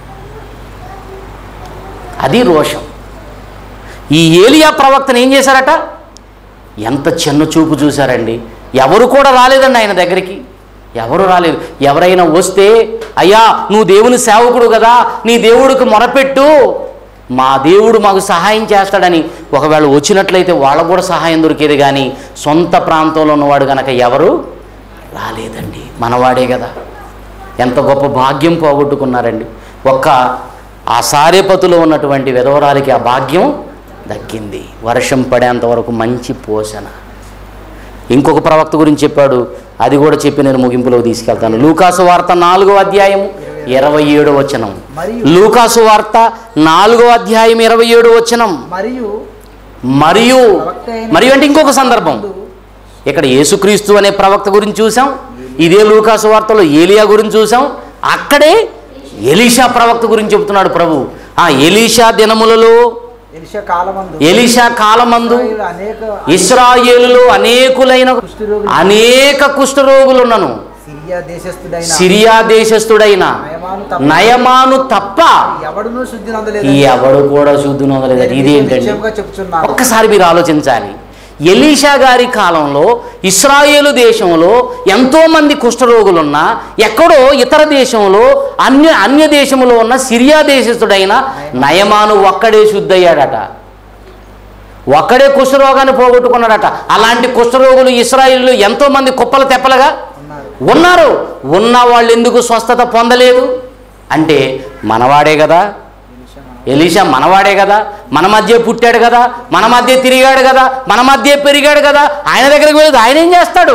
అది రోషం ఈ ఏలియా ప్రవక్తను ఏం చేశారట ఎంత చిన్న చూపు చూశారండి ఎవరు కూడా రాలేదండి ఆయన దగ్గరికి ఎవరు రాలేదు ఎవరైనా వస్తే అయ్యా నువ్వు దేవుని సేవకుడు కదా నీ దేవుడికి మొరపెట్టు మా దేవుడు మాకు సహాయం చేస్తాడని ఒకవేళ వచ్చినట్లయితే వాళ్ళకు కూడా సహాయం దొరికేది కానీ సొంత ప్రాంతంలో ఉన్నవాడు కనుక ఎవరు రాలేదండి మనవాడే కదా ఎంత గొప్ప భాగ్యం పోగొట్టుకున్నారండి ఒక్క ఆ సారేపతులో ఉన్నటువంటి విధవరాలకి ఆ భాగ్యం దక్కింది వర్షం పడేంత వరకు మంచి పోషణ ఇంకొక ప్రవక్త గురించి చెప్పాడు అది కూడా చెప్పి నేను ముగింపులోకి తీసుకెళ్తాను లూకాసు వార్త నాలుగో అధ్యాయం ఇరవై ఏడు వచనం మరియు లూకాసు వార్త నాలుగో అధ్యాయం ఇరవై ఏడు వచనం మరియు మరియు ప్రవక్త అయిన మరియు అంటే ఇంకొక సందర్భం ఇక్కడ యేసుక్రీస్తు అనే ప్రవక్త గురించి చూసాం ఇదే లూకాసు వార్తలో ఏలియా గురించి చూసాం అక్కడే ఎలీషా ప్రవక్త గురించి చెబుతున్నాడు ప్రభు ఆ ఎలీషా దినములలో ఎలిషా కాలమందు ఎలీషా కాలమందు ఇస్రాయేలు అనేక ఇస్రాయేలులో అనేకులైన కుష్ఠరోగులు అనేక కుష్ఠరోగులున్నను సిరియా దేశస్థుడైన సిరియా దేశస్థుడైన నయమాను తప్ప నయమాను తప్ప ఎవడునూ శుద్ధి నొందలేదు ఈ ఎవడు కూడా శుద్ధి నొందలేదు ఇదేంటండి నిశ్చయముగా చెప్తున్నాను ఒక్కసారి మీరు ఆలోచించాలి ఎలీషా గారి కాలంలో ఇస్రాయేలు దేశంలో ఎంతోమంది కుష్ఠరోగులున్నా ఎక్కడో ఇతర దేశంలో అన్య అన్య దేశంలో ఉన్న సిరియా దేశస్థుడైన నయమాను ఒక్కడే శుద్ధయ్యాడట ఒక్కడే కుష్ఠరోగాన్ని పోగొట్టుకున్నాడట అలాంటి కుష్ఠరోగులు ఇస్రాయేల్లో ఎంతోమంది కుప్పలు తెప్పలుగా ఉన్నారు ఉన్నారు ఉన్న వాళ్ళు ఎందుకు స్వస్థత పొందలేదు అంటే మనవాడే కదా ఎలీషా మనవాడే కదా మన మధ్య పుట్టాడు కదా మన మధ్య తిరిగాడు కదా మన మధ్య పెరిగాడు కదా ఆయన దగ్గరికి వెళ్ళదు ఆయన ఏం చేస్తాడు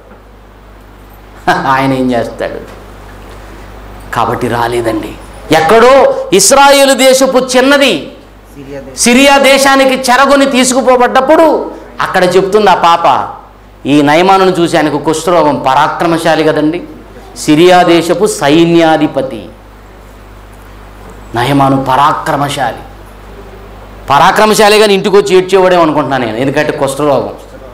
ఆయన ఏం చేస్తాడు కాబట్టి రాలేదండి ఎక్కడో ఇస్రాయేలు దేశపు చిన్నది సిరియా దేశం సిరియా దేశానికి చెరగొని తీసుకుపోబడ్డప్పుడు అక్కడ చెప్తుంది ఆ పాప ఈ నయమాను చూసి ఆయనకు కుష్ఠరోగం పరాక్రమశాలి కదండి సిరియా దేశపు సైన్యాధిపతి నయమాను పరాక్రమశాలి పరాక్రమశాలి కానీ ఇంటికి వచ్చి ఏడ్చేవాడేమో అనుకుంటున్నాను నేను ఎందుకంటే కుష్ఠరోగం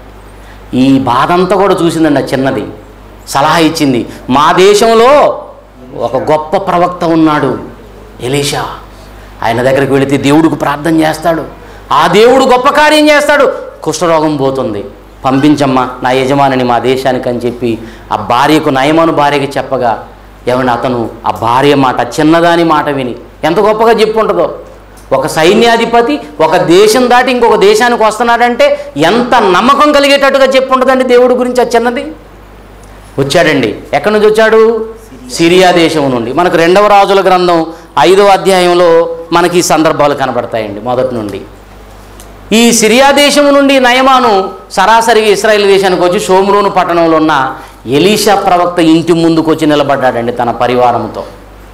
ఈ బాధ అంతా కూడా చూసిందండి ఆ చిన్నది సలహా ఇచ్చింది మా దేశంలో ఒక గొప్ప ప్రవక్త ఉన్నాడు ఎలీషా ఆయన దగ్గరికి వెళితే దేవుడికి ప్రార్థన చేస్తాడు ఆ దేవుడు గొప్ప కార్యం చేస్తాడు కుష్ఠరోగం పోతుంది పంపించమ్మా నా యజమానిని మా దేశానికి అని చెప్పి ఆ భార్యకు నయమను భార్యకి చెప్పగా ఏమన్నా అతను ఆ భార్య మాట చిన్నదాని మాట విని ఎంత గొప్పగా చెప్పుంటుందో ఒక సైన్యాధిపతి ఒక దేశం దాటి ఇంకొక దేశానికి వస్తున్నాడంటే ఎంత నమ్మకం కలిగేటట్టుగా చెప్పుంటుందండి దేవుడి గురించి ఆ చిన్నది వచ్చాడండి ఎక్కడి నుంచి వచ్చాడు సిరియా దేశం నుండి మనకు రెండవ రాజుల గ్రంథం ఐదవ అధ్యాయంలో మనకి ఈ సందర్భాలు కనబడతాయండి మొదటి నుండి ఈ సిరియా దేశం నుండి నయమాను సరాసరిగా ఇస్రాయేల్ దేశానికి వచ్చి షోమ్రోను పట్టణంలో ఉన్న ఎలీషా ప్రవక్త ఇంటి ముందుకు వచ్చి నిలబడ్డాడండి తన పరివారంతో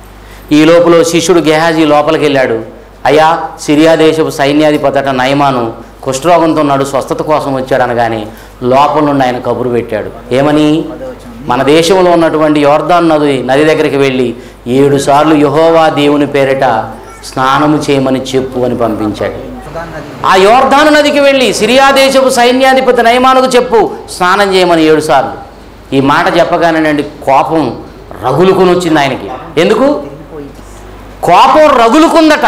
ఈ లోపల శిష్యుడు గెహాజీ లోపలికి వెళ్ళాడు అయ్యా సిరియా దేశపు సైన్యాధిపతట నయమాను కుష్ఠరోగంతో ఉన్నాడు స్వస్థత కోసం వచ్చాడు అనగానే లోపల నుండి ఆయన కబురు పెట్టాడు ఏమని మన దేశంలో ఉన్నటువంటి యోర్దాన్ నది నది దగ్గరికి వెళ్ళి ఏడు సార్లు యహోవా దేవుని పేరిట స్నానము చేయమని చెప్పు అని పంపించాడు సుధాన్ నది ఆ యోర్ధాను నదికి వెళ్ళి సిరియా దేశపు సైన్యాధిపతి నయమానుకు చెప్పు స్నానం చేయమని ఏడు సార్లు ఈ మాట చెప్పగానేనండి కోపం రగులుకుని వచ్చింది ఆయనకి ఎందుకు తిరిగిపోయి కోపం రగులుకుందట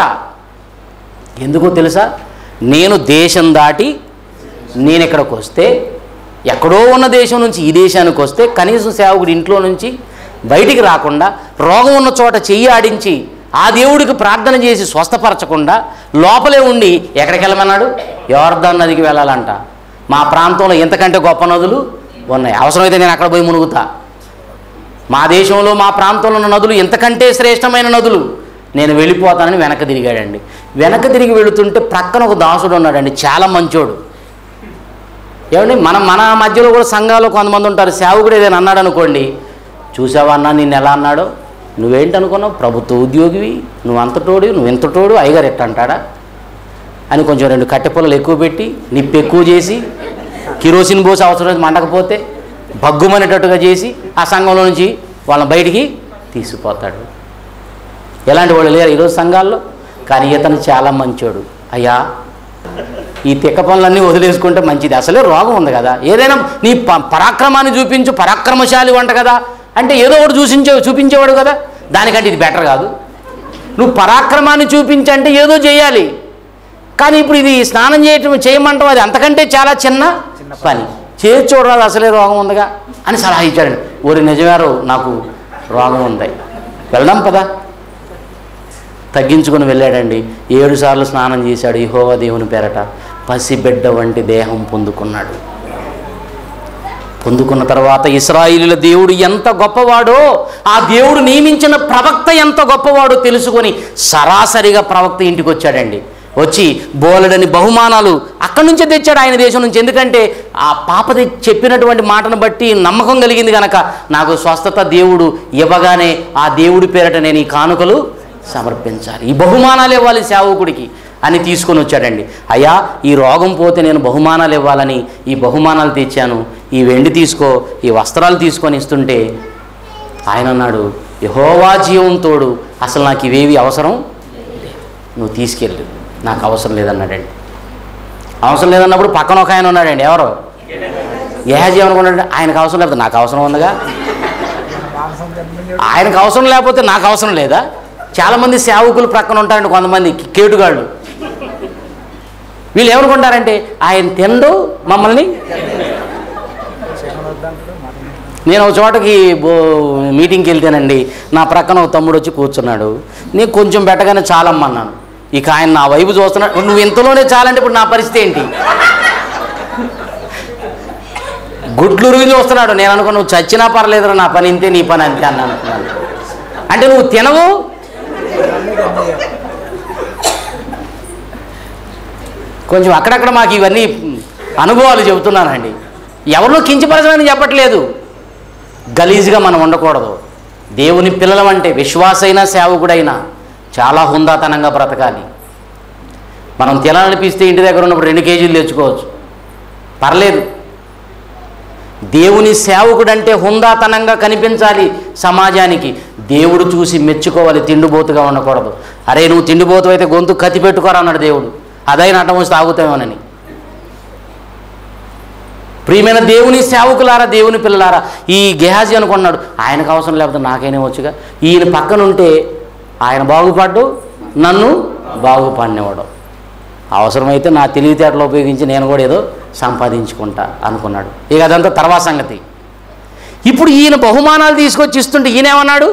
ఎందుకో తెలుసా నేను దేశం దాటి నేను ఇక్కడికి వస్తే ఎక్కడో ఉన్న దేశం నుంచి ఈ దేశానికి వస్తే కనీసం సేవకుడు ఇంట్లో నుంచి బయటికి రాకుండా రోగం ఉన్న చోట చెయ్యి ఆడించి ఆ దేవుడికి ప్రార్థన చేసి స్వస్థపరచకుండా లోపలే ఉండి ఎక్కడికి వెళ్ళమన్నాడు యోర్దాన్ నదికి వెళ్ళాలంట మా ప్రాంతంలో ఇంతకంటే గొప్ప నదులు ఉన్నాయి అవసరమైతే నేను అక్కడ పోయి మునుగుతా మా దేశంలో మా ప్రాంతంలో ఉన్న నదులు ఇంతకంటే శ్రేష్టమైన నదులు నేను వెళ్ళిపోతానని వెనక తిరిగాడండి వెనక తిరిగి వెళుతుంటే ప్రక్కన ఒక దాసుడు ఉన్నాడండి చాలా మంచోడు ఏమండి మనం మన మధ్యలో కూడా సంఘాలు కొంతమంది ఉంటారు సేవకుడు ఏదైనా అన్నాడు అనుకోండి చూసావా అన్నా నిన్ను ఎలా అన్నాడో నువ్వేంటి అనుకున్నావు ప్రభుత్వ ఉద్యోగివి నువ్వు అంతటోడు నువ్వు ఇంతటోడు అయ్యగారు ఎట్ట అంటాడా అని కొంచెం రెండు కట్టె పొలలు ఎక్కువ పెట్టి నిప్పు ఎక్కువ చేసి కిరోసిన్ పోసి అవసరం మండకపోతే భగ్గుమనేటట్టుగా చేసి ఆ సంఘంలో నుంచి వాళ్ళని బయటికి తీసుకుపోతాడు ఎలాంటి వాళ్ళు లేరు ఈరోజు సంఘాల్లో కానీ ఇతను చాలా మంచోడు అయ్యా ఈ తిక్క పనులన్నీ వదిలేసుకుంటే మంచిది అసలే రోగం ఉంది కదా ఏదైనా నీ ప- పరాక్రమాన్ని చూపించు పరాక్రమశాలి వంట కదా అంటే ఏదో ఒకటి చూసించే చూపించేవాడు కదా దానికంటే ఇది బెటర్ కాదు నువ్వు పరాక్రమాన్ని చూపించంటే ఏదో చేయాలి కానీ ఇప్పుడు ఇది స్నానం చేయటం చేయమంటాం అది అంతకంటే చాలా చిన్న పని చేసి చూడాలి అసలే రోగం ఉందిగా అని సలహా ఇచ్చాడండి ఓరి నిజమేరో నాకు రోగం ఉంది వెళ్దాం పదా తగ్గించుకొని వెళ్ళాడండి ఏడు సార్లు స్నానం చేశాడు యెహోవా దేవుని పేరట పసిబిడ్డ వంటి దేహం పొందుకున్నాడు పొందుకున్న తర్వాత ఇస్రాయిలుల దేవుడు ఎంత గొప్పవాడో ఆ దేవుడు నియమించిన ప్రవక్త ఎంత గొప్పవాడో తెలుసుకొని సరాసరిగా ప్రవక్త ఇంటికి వచ్చాడండి వచ్చి బోలెడని బహుమానాలు అక్కడి నుంచే తెచ్చాడు ఆయన దేశం నుంచి ఎందుకంటే ఆ పాపది చెప్పినటువంటి మాటను బట్టి నమ్మకం కలిగింది కనుక నాకు స్వస్థత దేవుడు ఇవ్వగానే ఆ దేవుడి పేరట నేను ఈ కానుకలు సమర్పించాలి ఈ బహుమానాలు ఇవ్వాలి సేవకుడికి అని తీసుకొని వచ్చాడండి అయ్యా ఈ రోగం పోతే నేను బహుమానాలు ఇవ్వాలని ఈ బహుమానాలు తెచ్చాను ఈ వెండి తీసుకో ఈ వస్త్రాలు తీసుకొని ఇస్తుంటే ఆయన అన్నాడు యహోవా జీవం తోడు అసలు నాకు ఇవేవి అవసరం లేదు. నువ్వు తీసుకెళ్ళు నాకు అవసరం లేదన్నాడండి అవసరం లేదన్నప్పుడు పక్కన ఒక ఆయన ఉన్నాడండి ఎవరు గేహాజీ అనుకున్నాడు ఆయనకు అవసరం లేకపోతే నాకు అవసరం ఉందిగా మాంసం తిన్నది ఆయనకు అవసరం లేకపోతే నాకు అవసరం లేదా చాలామంది సేవకులు ప్రక్కన ఉంటారండి కొంతమంది కేటుగాళ్ళు వీళ్ళు ఏమనుకుంటారంటే ఆయన తిండు మమ్మల్ని వద్దంటాడు మటన్ నేను ఒక చోటకి బో మీటింగ్కి వెళ్తేనండి నా ప్రక్కన ఒక తమ్ముడు వచ్చి కూర్చున్నాడు నేను కొంచెం పెట్టగానే చాలమ్మన్నాను ఇక ఆయన నా వైపు చూస్తున్నాడు నువ్వు ఇంతలోనే చాలంటే ఇప్పుడు నా పరిస్థితి ఏంటి గుడ్లు ఉరిగి చూస్తున్నాడు నేను అనుకో నువ్వు చచ్చినా పర్లేదురా నా పని ఇంతే నీ పని అంతే అని అనుకున్నాను అంటే నువ్వు తినవు మళ్ళీ గందయ్య కొంచెం అక్కడక్కడ మాకు ఇవన్నీ అనుభవాలు చెబుతున్నానండి ఎవరినో కించపరచమని చెప్పట్లేదు గలీజ్గా మనం ఉండకూడదు దేవుని పిల్లలం అంటే విశ్వాసైన సేవకుడైనా చాలా హుందాతనంగా బ్రతకాలి మనం తినాలనిపిస్తే ఇంటి దగ్గర ఉన్నప్పుడు రెండు కేజీలు తెచ్చుకోవచ్చు పర్లేదు దేవుని సేవకుడు అంటే హుందాతనంగా కనిపించాలి సమాజానికి దేవుడు చూసి మెచ్చుకోవాలి తిండిపోతుగా ఉండకూడదు అరే నువ్వు తిండిపోతు అయితే గొంతు కత్తి పెట్టుకోరా అన్నాడు దేవుడు అదైనా అడ్డం వస్తే తాగుతామేమోనని ప్రియమైన దేవుని సేవకులారా దేవుని పిల్లలారా ఈ గెహాజీ అనుకున్నాడు ఆయనకు అవసరం లేకపోతే నాకైనా వచ్చుగా ఈయన పక్కన ఉంటే ఆయన బాగుపడ్డు నన్ను బాగుపడినవాడు అవసరమైతే నా తెలివితేటలు ఉపయోగించి నేను కూడా ఏదో సంపాదించుకుంటా అనుకున్నాడు ఇక అదంతా తర్వాత సంగతి ఇప్పుడు ఈయన బహుమానాలు తీసుకొచ్చి ఇస్తుంటే ఈయనేమన్నాడు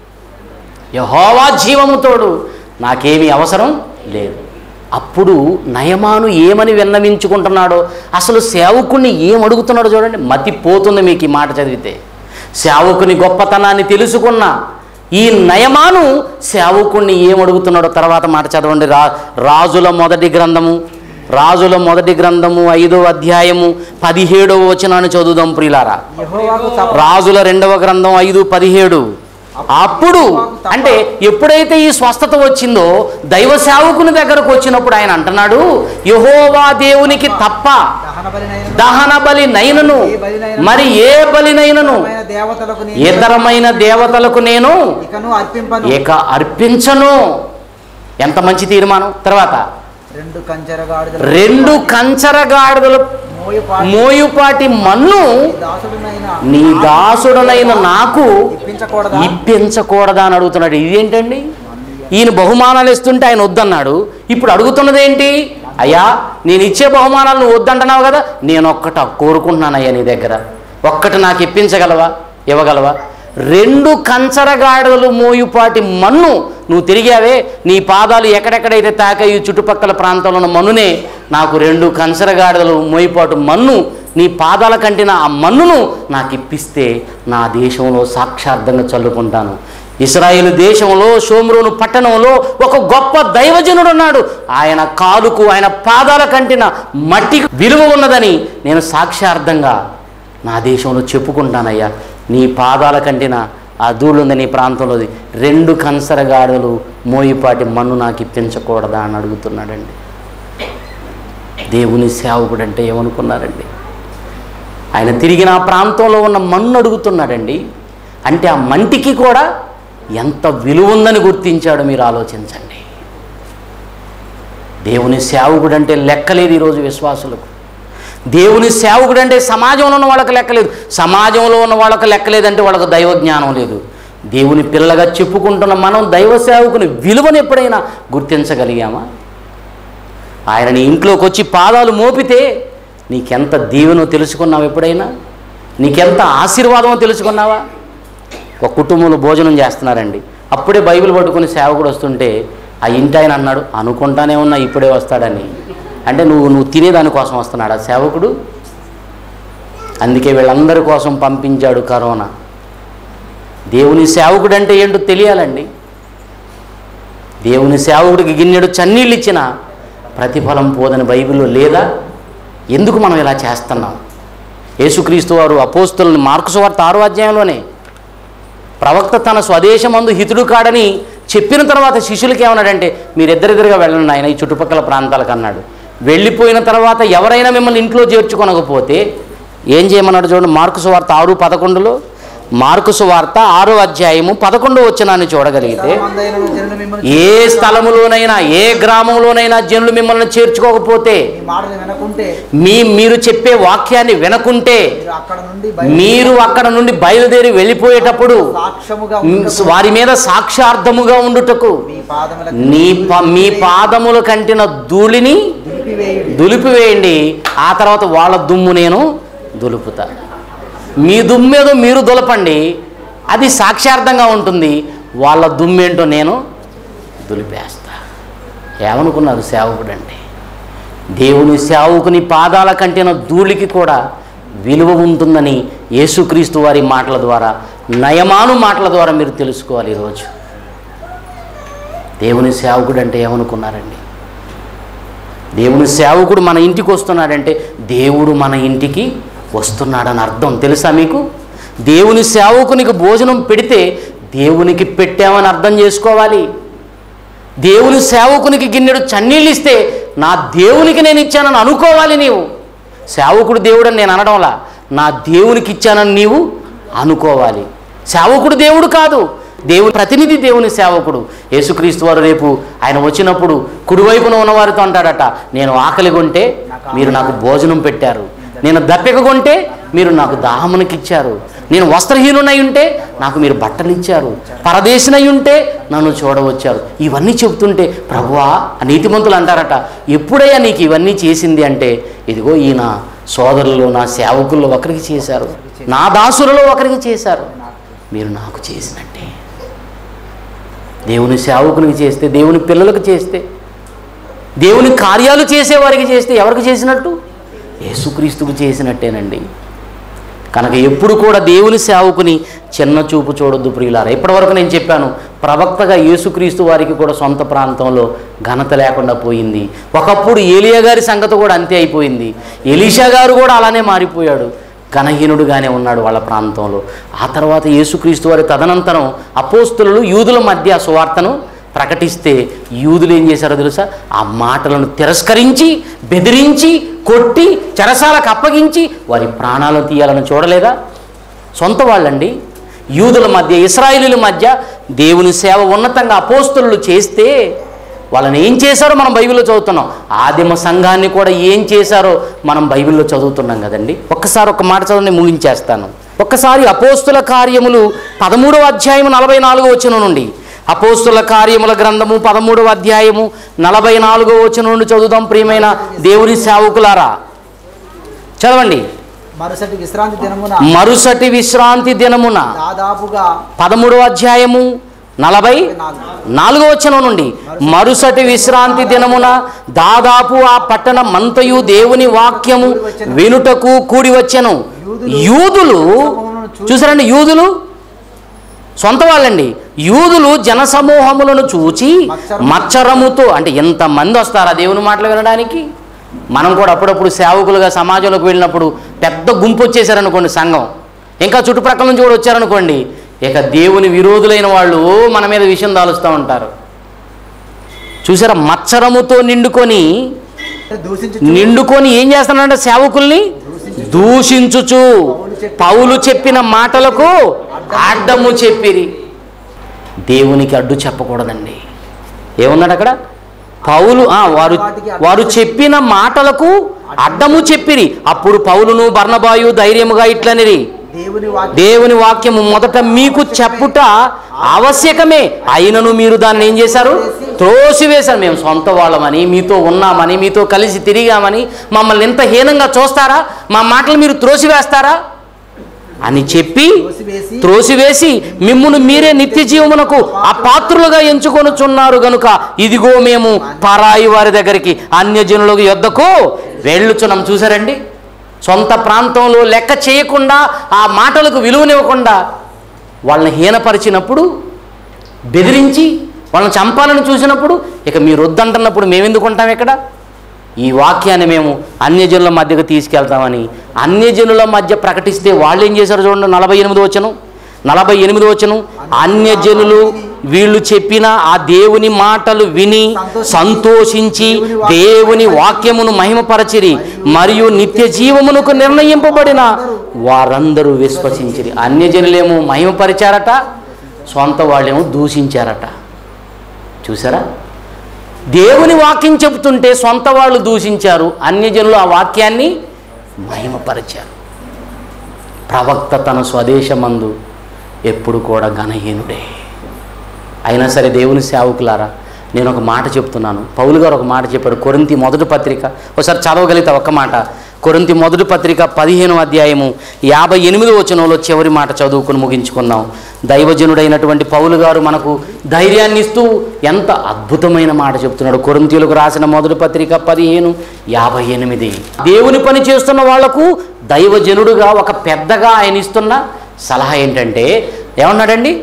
యహోవా జీవముతోడు నాకేమీ అవసరం లేదు అప్పుడు నయమాను ఏమని విన్నవించుకుంటున్నాడో అసలు సేవకుణ్ణి ఏం అడుగుతున్నాడో చూడండి మతి పోతుంది మీకు ఈ మాట చదివితే సేవకుని గొప్పతనాన్ని తెలుసుకున్న ఈ నయమాను సేవకుణ్ణి ఏం అడుగుతున్నాడో తర్వాత మాట చదవండి రా రాజుల మొదటి గ్రంథము రాజుల మొదటి గ్రంథము ఐదో అధ్యాయము పదిహేడవ వచనాన్ని చదువుదాం ప్రియులారా యెహోవాకు తప్ప రాజుల రెండవ గ్రంథం ఐదు పదిహేడు అప్పుడు అంటే ఎప్పుడైతే ఈ స్వస్థత వచ్చిందో దైవ సేవకుని దగ్గరకు వచ్చినప్పుడు ఆయన అంటున్నాడు యహోవా దేవునికి తప్ప దహన బలినైన దహన బలి నైనను మరి ఏ బలినైనను ఇతరమైన దేవతలకు నేను ఇతరమైన దేవతలకు నేను ఇకను అర్పింపను ఇక అర్పించను ఎంత మంచి తీర్మానం తర్వాత రెండు కంచెరగాడిద రెండు కంచరగాడిదల మోయపాటి మోయుపాటి మన్ను దాసుడునైన నీ దాసుడనైన నాకు ఇప్పించకూడదా ఇప్పించకూడదా అని అడుగుతున్నాడు ఇదేంటండి ఈయన బహుమానాలు ఇస్తుంటే ఆయన వద్దన్నాడు ఇప్పుడు అడుగుతున్నది ఏంటి అయ్యా నేను ఇచ్చే బహుమానాలు నువ్వు వద్దంటున్నావు కదా నేను ఒక్కట కోరుకుంటున్నానయ్యా నీ దగ్గర ఒక్కటి నాకు ఇప్పించగలవా ఇవ్వగలవా రెండు కంచరగాడలు మోయుపాటి మన్ను నువ్వు తిరిగావే నీ పాదాలు ఎక్కడెక్కడైతే తాకాయి ఈ చుట్టుపక్కల ప్రాంతంలో ఉన్న మన్నునే నాకు రెండు కంచరగాడలు మోయిపాటు మన్ను నీ పాదాల కంటిన ఆ మన్నును నాకు ఇప్పిస్తే నా దేశంలో సాక్షార్థంగా చల్లుకుంటాను ఇస్రాయేల్ దేశంలో షోమ్రోను పట్టణంలో ఒక గొప్ప దైవజనుడు ఉన్నాడు ఆయన కాలుకు ఆయన పాదాల కంటిన మట్టికి విలువ ఉన్నదని నేను సాక్ష్యార్థంగా నా దేశంలో చెప్పుకుంటానయ్యా నీ పాదాల కంటిన ఆ ధూళుంది నీ ప్రాంతంలోది రెండు కంసరగాడులు మోయిపాటి మన్ను నాకు ఇప్పించకూడదా అని అడుగుతున్నాడండి దేవుని సేవకుడు అంటే ఏమనుకున్నారండి ఆయన తిరిగి నా ప్రాంతంలో ఉన్న మన్ను అడుగుతున్నాడండి అంటే ఆ మంటికి కూడా ఎంత విలువ ఉందని గుర్తించాడో మీరు ఆలోచించండి దేవుని సేవకుడు అంటే లెక్కలేదు ఈరోజు విశ్వాసులకు దేవుని సేవకుడు అంటే సమాజంలో ఉన్న వాళ్ళకి లెక్కలేదు సమాజంలో ఉన్న వాళ్ళకి లెక్కలేదంటే వాళ్ళకి దైవ జ్ఞానం లేదు దేవుని పిల్లగా చెప్పుకుంటున్న మనం దైవ సేవకుని విలువను ఎప్పుడైనా గుర్తించగలిగామా ఆయన నీ ఇంట్లోకి వచ్చి పాదాలు మోపితే నీకెంత దీవెనో తెలుసుకున్నావు ఎప్పుడైనా నీకెంత ఆశీర్వాదమో తెలుసుకున్నావా ఒక కుటుంబంలో భోజనం చేస్తున్నారండి అప్పుడే బైబిల్ పట్టుకుని సేవకుడు వస్తుంటే ఆ ఇంటి ఆయన అన్నాడు అనుకుంటానే ఉన్నా ఇప్పుడే వస్తాడని అంటే నువ్వు నువ్వు తినేదానికోసం వస్తున్నాడు ఆ సేవకుడు అందుకే వీళ్ళందరి కోసం పంపించాడు కరోనా దేవుని సేవకుడు అంటే ఏంటో తెలియాలండి దేవుని సేవకుడికి గిన్నెడు చన్నీళ్ళు ఇచ్చిన ప్రతిఫలం పోదని బైబిల్లో లేదా ఎందుకు మనం ఇలా చేస్తున్నాం యేసుక్రీస్తు వారు అపోస్తులని మార్కుసు వార్త ఆరో అధ్యాయంలోనే ప్రవక్త తన స్వదేశమందు హితుడు కాడని చెప్పిన తర్వాత శిష్యులకి ఏమన్నాడంటే మీరిద్దరిద్దరుగా వెళ్ళండి ఆయన ఈ చుట్టుపక్కల ప్రాంతాలకు అన్నాడు వెళ్ళిపోయిన తర్వాత ఎవరైనా మిమ్మల్ని ఇంట్లో చేర్చుకొనకపోతే ఏం చేయమన్నాడు చూడండి మార్కుసు వార్త ఆరు పదకొండులో మార్కుసు వార్త ఆరో అధ్యాయము పదకొండు వచ్చినాన్ని చూడగలిగితే మందైనను జనులు మిమ్మల్ని ఏ స్థలములోనైనా ఏ గ్రామంలోనైనా జనులు మిమ్మల్ని చేర్చుకోకపోతే మీ మాటలు వినకుంటే మీ మీరు చెప్పే వాక్యాన్ని వినకుంటే మీరు అక్కడ నుండి బయట మీరు అక్కడ నుండి బయలుదేరి వెళ్ళిపోయేటప్పుడు సాక్ష్యముగా మ్, ఉండుటకు వారి మీద సాక్షార్థముగా ఉండుటకు మీ పాదముల నీ ప మీ పాదముల కంటిన ధూళిని దులిపివేయుడి దులిపివేయండి ఆ తర్వాత వాళ్ళ దుమ్ము నేను దులుపుతా మీ దుమ్మేదో మీరు దులపండి అది సాక్షార్థంగా ఉంటుంది వాళ్ళ దుమ్మేంటో నేను దులిపేస్తా ఏమనుకున్నారు సేవకుడు అంటే దేవుని సేవకుని పాదాల కంటిన ధూళికి కూడా విలువ ఉంటుందని యేసుక్రీస్తు వారి మాటల ద్వారా నయమాను మాటల ద్వారా మీరు తెలుసుకోవాలి ఈరోజు దేవుని సేవకుడు అంటే ఏమనుకున్నారండి దేవుని సేవకుడు మన ఇంటికి వస్తున్నాడంటే దేవుడు మన ఇంటికి వస్తున్నాడని అర్థం తెలుసా మీకు దేవుని సేవకునికి భోజనం పెడితే దేవునికి పెట్టామని అర్థం చేసుకోవాలి దేవుని సేవకునికి గిన్నెడు చన్నీళ్ళు ఇస్తే నా దేవునికి నేను ఇచ్చానని అనుకోవాలి నీవు సేవకుడు దేవుడని నేను అనడంలా నా దేవునికి ఇచ్చానని నీవు అనుకోవాలి సేవకుడు దేవుడు కాదు దేవుని ప్రతినిధి దేవుని సేవకుడు యేసుక్రీస్తు వారు రేపు ఆయన వచ్చినప్పుడు కుడివైపున ఉన్నవారితో అంటాడట నేను ఆకలి కొంటే మీరు నాకు భోజనం పెట్టారు నేను దప్పిక కొంటే మీరు నాకు దాహమునకిచ్చారు నేను వస్త్రహీనునై ఉంటే నాకు మీరు బట్టలు ఇచ్చారు పరదేశినై ఉంటే నన్ను చూడవచ్చారు ఇవన్నీ చెబుతుంటే ప్రభువా ఆ నీతిమంతులు అంటారట ఎప్పుడయ్యా నీకు ఇవన్నీ చేసింది అంటే ఇదిగో ఈయన సోదరులు నా సేవకుల్లో ఒకరికి చేశారు నా దాసులలో ఒకరికి చేశారు మీరు నాకు చేసినట్టే దేవుని సేవకునికి చేస్తే దేవుని పిల్లలకు చేస్తే దేవుని కార్యాలు చేసేవారికి చేస్తే ఎవరికి చేసినట్టు యేసుక్రీస్తుకు చేసినట్టేనండి కనుక ఎప్పుడు కూడా దేవుని సేవకుని చిన్న చూపు చూడొద్దు ప్రియులారా ఇప్పటివరకు నేను చెప్పాను ప్రవక్తగా యేసుక్రీస్తు వారికి కూడా సొంత ప్రాంతంలో ఘనత లేకుండా పోయింది ఒకప్పుడు ఏలియా గారి సంగతి కూడా అంతే అయిపోయింది ఎలీషా గారు కూడా అలానే మారిపోయాడు ఘనహీనుడుగానే ఉన్నాడు వాళ్ళ ప్రాంతంలో ఆ తర్వాత యేసుక్రీస్తు వారి తదనంతరం అపోస్తులు యూదుల మధ్య ఆ సువార్తను ప్రకటిస్తే యూదులు ఏం చేశారో తెలుసా ఆ మాటలను తిరస్కరించి బెదిరించి కొట్టి చెరసాలకు అప్పగించి వారి ప్రాణాలను తీయాలని చూడలేదా సొంత వాళ్ళండి యూదుల మధ్య ఇస్రాయిలీల మధ్య దేవుని సేవ ఉన్నతంగా అపోస్తులు చేస్తే వాళ్ళని ఏం చేశారో మనం బైబిల్లో చదువుతున్నాం ఆదిమ సంఘాన్ని కూడా ఏం చేశారో మనం బైబిల్లో చదువుతున్నాం కదండి ఒక్కసారి ఒక మాట చదవండి ముగించేస్తాను ఒక్కసారి అపోస్తుల కార్యములు పదమూడవ అధ్యాయం నలభై నాలుగో వచనం నుండి అపోస్తుల కార్యముల గ్రంథము పదమూడవ అధ్యాయము నలభై నాలుగో వచనం నుండి చదువుదాం ప్రియమైన దేవుని సేవకులారా చదవండి మరుసటి విశ్రాంతి దినమున మరుసటి విశ్రాంతి దినమున దాదాపుగా పదమూడవ అధ్యాయము నలభై నాలుగో వచనం నుండి మరుసటి విశ్రాంతి దినమున దాదాపు ఆ పట్టణం మంతయు దేవుని వాక్యము వినుటకు కూడి వచ్చెను యూదులు చూసారండి యూదులు సొంత వాళ్ళండి యూదులు జనసమూహములను చూచి మచ్చరముతో అంటే ఎంతమంది వస్తారా దేవుని మాటలు వినడానికి మనం కూడా అప్పుడప్పుడు సేవకులుగా సమాజంలోకి వెళ్ళినప్పుడు పెద్ద గుంపు వచ్చేసారనుకోండి సంఘం ఇంకా చుట్టుప్రక్కల నుంచి కూడా వచ్చారనుకోండి ఇక దేవుని విరోధులైన వాళ్ళు మన మీద విషయం దాలుస్తూ ఉంటారు చూసారా మచ్చరముతో నిండుకొని దూషించు నిండుకొని ఏం చేస్తున్నాడంటే సేవకుల్ని దూషించుచు పౌలు చెప్పిన మాటలకు అడ్డము చెప్పిరి దేవునికి అడ్డు చెప్పకూడదండి ఏమున్నాడు అక్కడ పౌలు ఆ, వారు వారు చెప్పిన మాటలకు అడ్డము చెప్పిరి అప్పుడు పౌలును బర్ణబాయు ధైర్యముగా ఇట్లనిరి దేవుని వాక్యం దేవుని వాక్యము మొదట మీకు చెప్పుట ఆవశ్యకమే అయినను మీరు దాన్ని ఏం చేశారు త్రోసివేశారు మేము సొంత వాళ్ళమని మీతో ఉన్నామని మీతో కలిసి తిరిగామని మమ్మల్ని ఎంత హీనంగా చూస్తారా మా మాటలు మీరు త్రోసివేస్తారా అని చెప్పి తోసివేసి త్రోసివేసి మిమ్మును మీరే నిత్య జీవమునకు అపాత్రులుగా ఎంచుకొనుచున్నారు గనుక ఇదిగో మేము పరాయి వారి దగ్గరికి అన్యజనుల యొద్దకు వెళ్ళుచున్నాం చూసారండి సొంత ప్రాంతంలో లెక్క చేయకుండా ఆ మాటలకు విలువనివ్వకుండా వాళ్ళని హీనపరిచినప్పుడు బెదిరించి వాళ్ళని చంపాలని చూసినప్పుడు ఇక మీరు వద్దంటున్నప్పుడు మేము ఎందుకు ఉంటాం ఇక్కడ ఈ వాక్యాన్ని మేము అన్యజనుల మధ్యకు తీసుకెళ్తామని అన్యజనుల మధ్య ప్రకటిస్తే వాళ్ళు ఏం చేశారు చూడండి నలభై ఎనిమిది వచ్చను నలభై ఎనిమిది వచ్చను అన్యజనులు వీళ్ళు చెప్పిన ఆ దేవుని మాటలు విని సంతోషించి దేవుని వాక్యమును మహిమపరచిరి మరియు నిత్య జీవమునకు నిర్ణయింపబడిన వారందరూ విశ్వసించిరి అన్యజనులేమో మహిమపరిచారట సొంత వాళ్ళేమో దూషించారట చూసారా దేవుని వాక్యం చెబుతుంటే సొంత వాళ్ళు దూషించారు అన్యజనులు ఆ వాక్యాన్ని మహిమపరిచారు ప్రవక్త తన స్వదేశమందు ఎప్పుడు కూడా ఘనహీనుడే అయినా సరే దేవుని సేవకులారా నేను ఒక మాట చెప్తున్నాను పౌలు గారు ఒక మాట చెప్పాడు కొరింతి మొదటి పత్రిక ఒకసారి చదవగలిగితే ఒక్క మాట కొరింతి మొదటి పత్రిక పదిహేను అధ్యాయము యాభై ఎనిమిది వచనంలో చివరి మాట చదువుకుని ముగించుకుందాం దైవజనుడైనటువంటి పౌలు గారు మనకు ధైర్యాన్ని ఇస్తూ ఎంత అద్భుతమైన మాట చెప్తున్నాడు కొరింతీయులకు రాసిన మొదటి పత్రిక పదిహేను యాభై ఎనిమిది దేవుని పని చేస్తున్న వాళ్లకు దైవజనుడుగా ఒక పెద్దగా ఆయన ఇస్తున్న సలహా ఏంటంటే ఏమన్నాడండి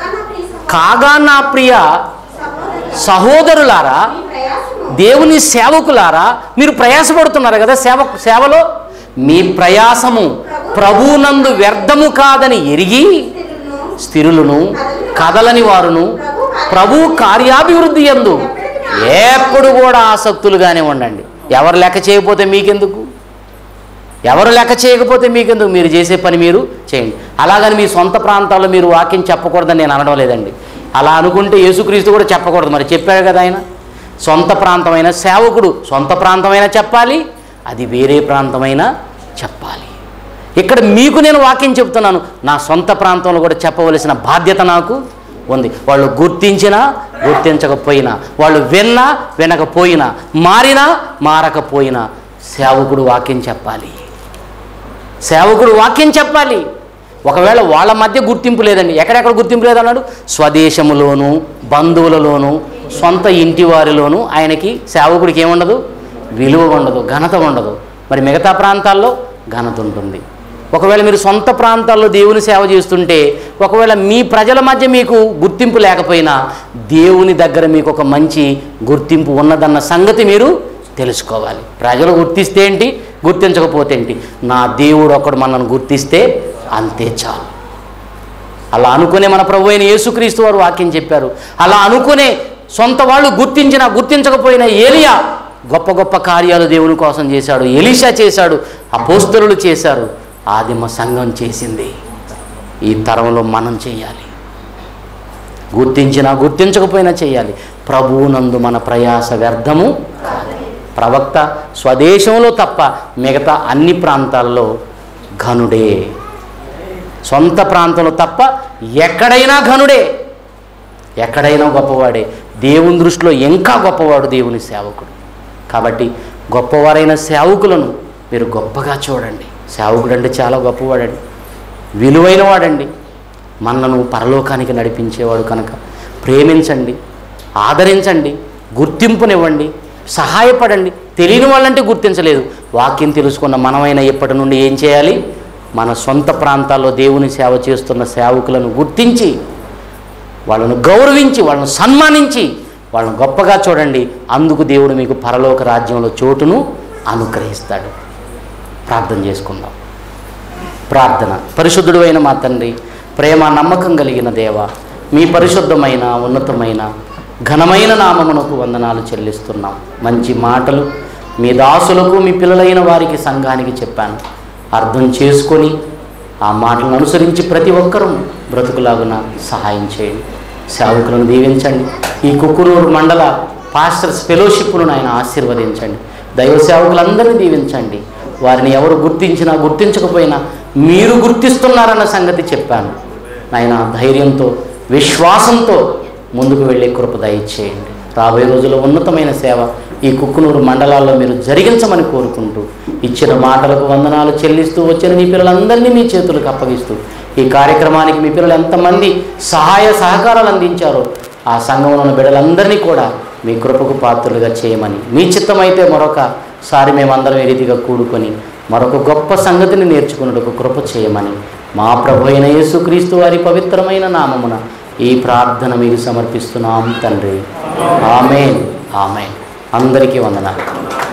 కాగా నా ప్రియ కాగా నా ప్రియ సహోదరి సహోదరులారా మీ ప్రయాసము దేవుని సేవకులారా మీరు ప్రయాసపడుతున్నారు కదా సేవ సేవలో మీ ప్రయాసము ప్రభునందు వ్యర్థము కాదని ఎరిగి స్థిరులను స్థిరులను కదలని వారును ప్రభు కార్యాభివృద్ధి ఎందు ఎప్పుడు కూడా ఆసక్తులుగానే ఉండండి ఎవరు లెక్క చేయకపోతే మీకెందుకు ఎవరు లెక్క చేయకపోతే మీకెందుకు మీరు చేసే పని మీరు చేయండి అలాగని మీ సొంత ప్రాంతాల్లో మీరు వాక్యం చెప్పకూడదని నేను అనడం లేదండి అలా అనుకుంటే యేసుక్రీస్తు కూడా చెప్పకూడదు మరి చెప్పాడు కదా ఆయన సొంత ప్రాంతమైన సేవకుడు సొంత ప్రాంతమైనా చెప్పాలి అది వేరే ప్రాంతమైనా చెప్పాలి ఇక్కడ మీకు నేను వాక్యం చెప్తున్నాను నా సొంత ప్రాంతంలో కూడా చెప్పవలసిన బాధ్యత నాకు ఉంది వాళ్ళు గుర్తించినా గుర్తించకపోయినా వాళ్ళు విన్నా వినకపోయినా మారినా మారకపోయినా సేవకుడు వాక్యం చెప్పాలి సేవకుడు వాక్యం చెప్పాలి ఒకవేళ వాళ్ళ మధ్య గుర్తింపు లేదండి ఎక్కడెక్కడ గుర్తింపు లేదన్నాడు స్వదేశములోను బంధువులలోను సొంత ఇంటి వారిలోను ఆయనకి సేవకుడికి ఏముండదు విలువ ఉండదు ఘనత ఉండదు మరి మిగతా ప్రాంతాల్లో ఘనత ఉంటుంది ఒకవేళ మీరు సొంత ప్రాంతాల్లో దేవుని సేవ చేస్తుంటే ఒకవేళ మీ ప్రజల మధ్య మీకు గుర్తింపు లేకపోయినా దేవుని దగ్గర మీకు ఒక మంచి గుర్తింపు ఉన్నదన్న సంగతి మీరు తెలుసుకోవాలి ప్రజలు గుర్తిస్తే ఏంటి గుర్తించకపోతే ఏంటి నా దేవుడు ఒకడు మనల్ని గుర్తిస్తే అంతే చాలు అలా అనుకునే మన ప్రభు అయిన యేసుక్రీస్తు వారు వాక్యం చెప్పారు అలా అనుకునే సొంత వాళ్ళు గుర్తించినా గుర్తించకపోయినా ఏలియా గొప్ప గొప్ప కార్యాలు దేవుని కోసం చేశాడు ఎలీషా చేశాడు అపోస్తలులు చేశారు ఆదిమ సంఘం చేసింది ఈ తరంలో మనం చేయాలి గుర్తించినా గుర్తించకపోయినా చేయాలి ప్రభువునందు మన ప్రయాస వ్యర్థము కాదు. ప్రవక్త స్వదేశంలో తప్ప మిగతా అన్ని ప్రాంతాల్లో ఘనుడే సొంత ప్రాంతంలో తప్ప ఎక్కడైనా ఘనుడే ఎక్కడైనా గొప్పవాడే దేవుని దృష్టిలో ఇంకా గొప్పవాడు దేవుని సేవకుడు కాబట్టి గొప్పవారైన సేవకులను మీరు గొప్పగా చూడండి సేవకుడు అంటే చాలా గొప్పవాడండి విలువైన వాడండి మనను పరలోకానికి నడిపించేవాడు కనుక ప్రేమించండి ఆదరించండి గుర్తింపునివ్వండి సహాయపడండి తెలియని వాళ్ళంటే గుర్తించలేదు వాక్యం తెలుసుకున్న మనమైన ఇప్పటి నుండి ఏం చేయాలి మన సొంత ప్రాంతాల్లో దేవుని సేవ చేస్తున్న సేవకులను గుర్తించి వాళ్ళను గౌరవించి వాళ్ళను సన్మానించి వాళ్ళని గొప్పగా చూడండి అందుకు దేవుడు మీకు పరలోక రాజ్యంలో చోటును అనుగ్రహిస్తాడు ప్రార్థన చేసుకుందాం ప్రార్థన పరిశుద్ధుడు అయిన మా తండ్రి ప్రేమ నమ్మకం కలిగిన దేవ మీ పరిశుద్ధమైన ఉన్నతమైన ఘనమైన నామమునకు వందనాలు చెల్లిస్తున్నాం మంచి మాటలు మీ దాసులకు మీ పిల్లలైన వారికి సంఘానికి చెప్పాను అర్థం చేసుకొని ఆ మాటలను అనుసరించి ప్రతి ఒక్కరూ బ్రతుకులాగున సహాయం చేయండి సేవకులను దీవించండి ఈ కుక్కునూరు మండల పాస్టర్స్ ఫెలోషిప్ను ఆయన ఆశీర్వదించండి దైవ సేవకులందరినీ దీవించండి వారిని ఎవరు గుర్తించినా గుర్తించకపోయినా మీరు గుర్తిస్తున్నారన్న సంగతి చెప్పాను నాయన ధైర్యంతో విశ్వాసంతో ముందుకు వెళ్ళే కృప దయచేయండి రాబోయే రోజుల్లో ఉన్నతమైన సేవ ఈ కుక్కునూరు మండలాల్లో మీరు జరిగించమని కోరుకుంటూ ఇచ్చిన మాటలకు వందనాలు చెల్లిస్తూ వచ్చిన మీ పిల్లలందరినీ మీ చేతులకు అప్పగిస్తూ ఈ కార్యక్రమానికి మీ పిల్లలు ఎంతమంది సహాయ సహకారాలు అందించారో ఆ సంఘంలో ఉన్న బిడ్డలందరినీ కూడా మీ కృపకు పాత్రలుగా చేయమని మీ చిత్తమైతే మరొకసారి మేమందరం ఈ రీతిగా కూడుకొని మరొక గొప్ప సంగతిని నేర్చుకున్నట్టుకు కృప చేయమని మా ప్రభు అయిన యేసుక్రీస్తు వారి పవిత్రమైన నామమున ఈ ప్రార్థన మీకు సమర్పిస్తున్నాం తండ్రి ఆమెన్ ఆమెన్ అందరికీ వందనాలు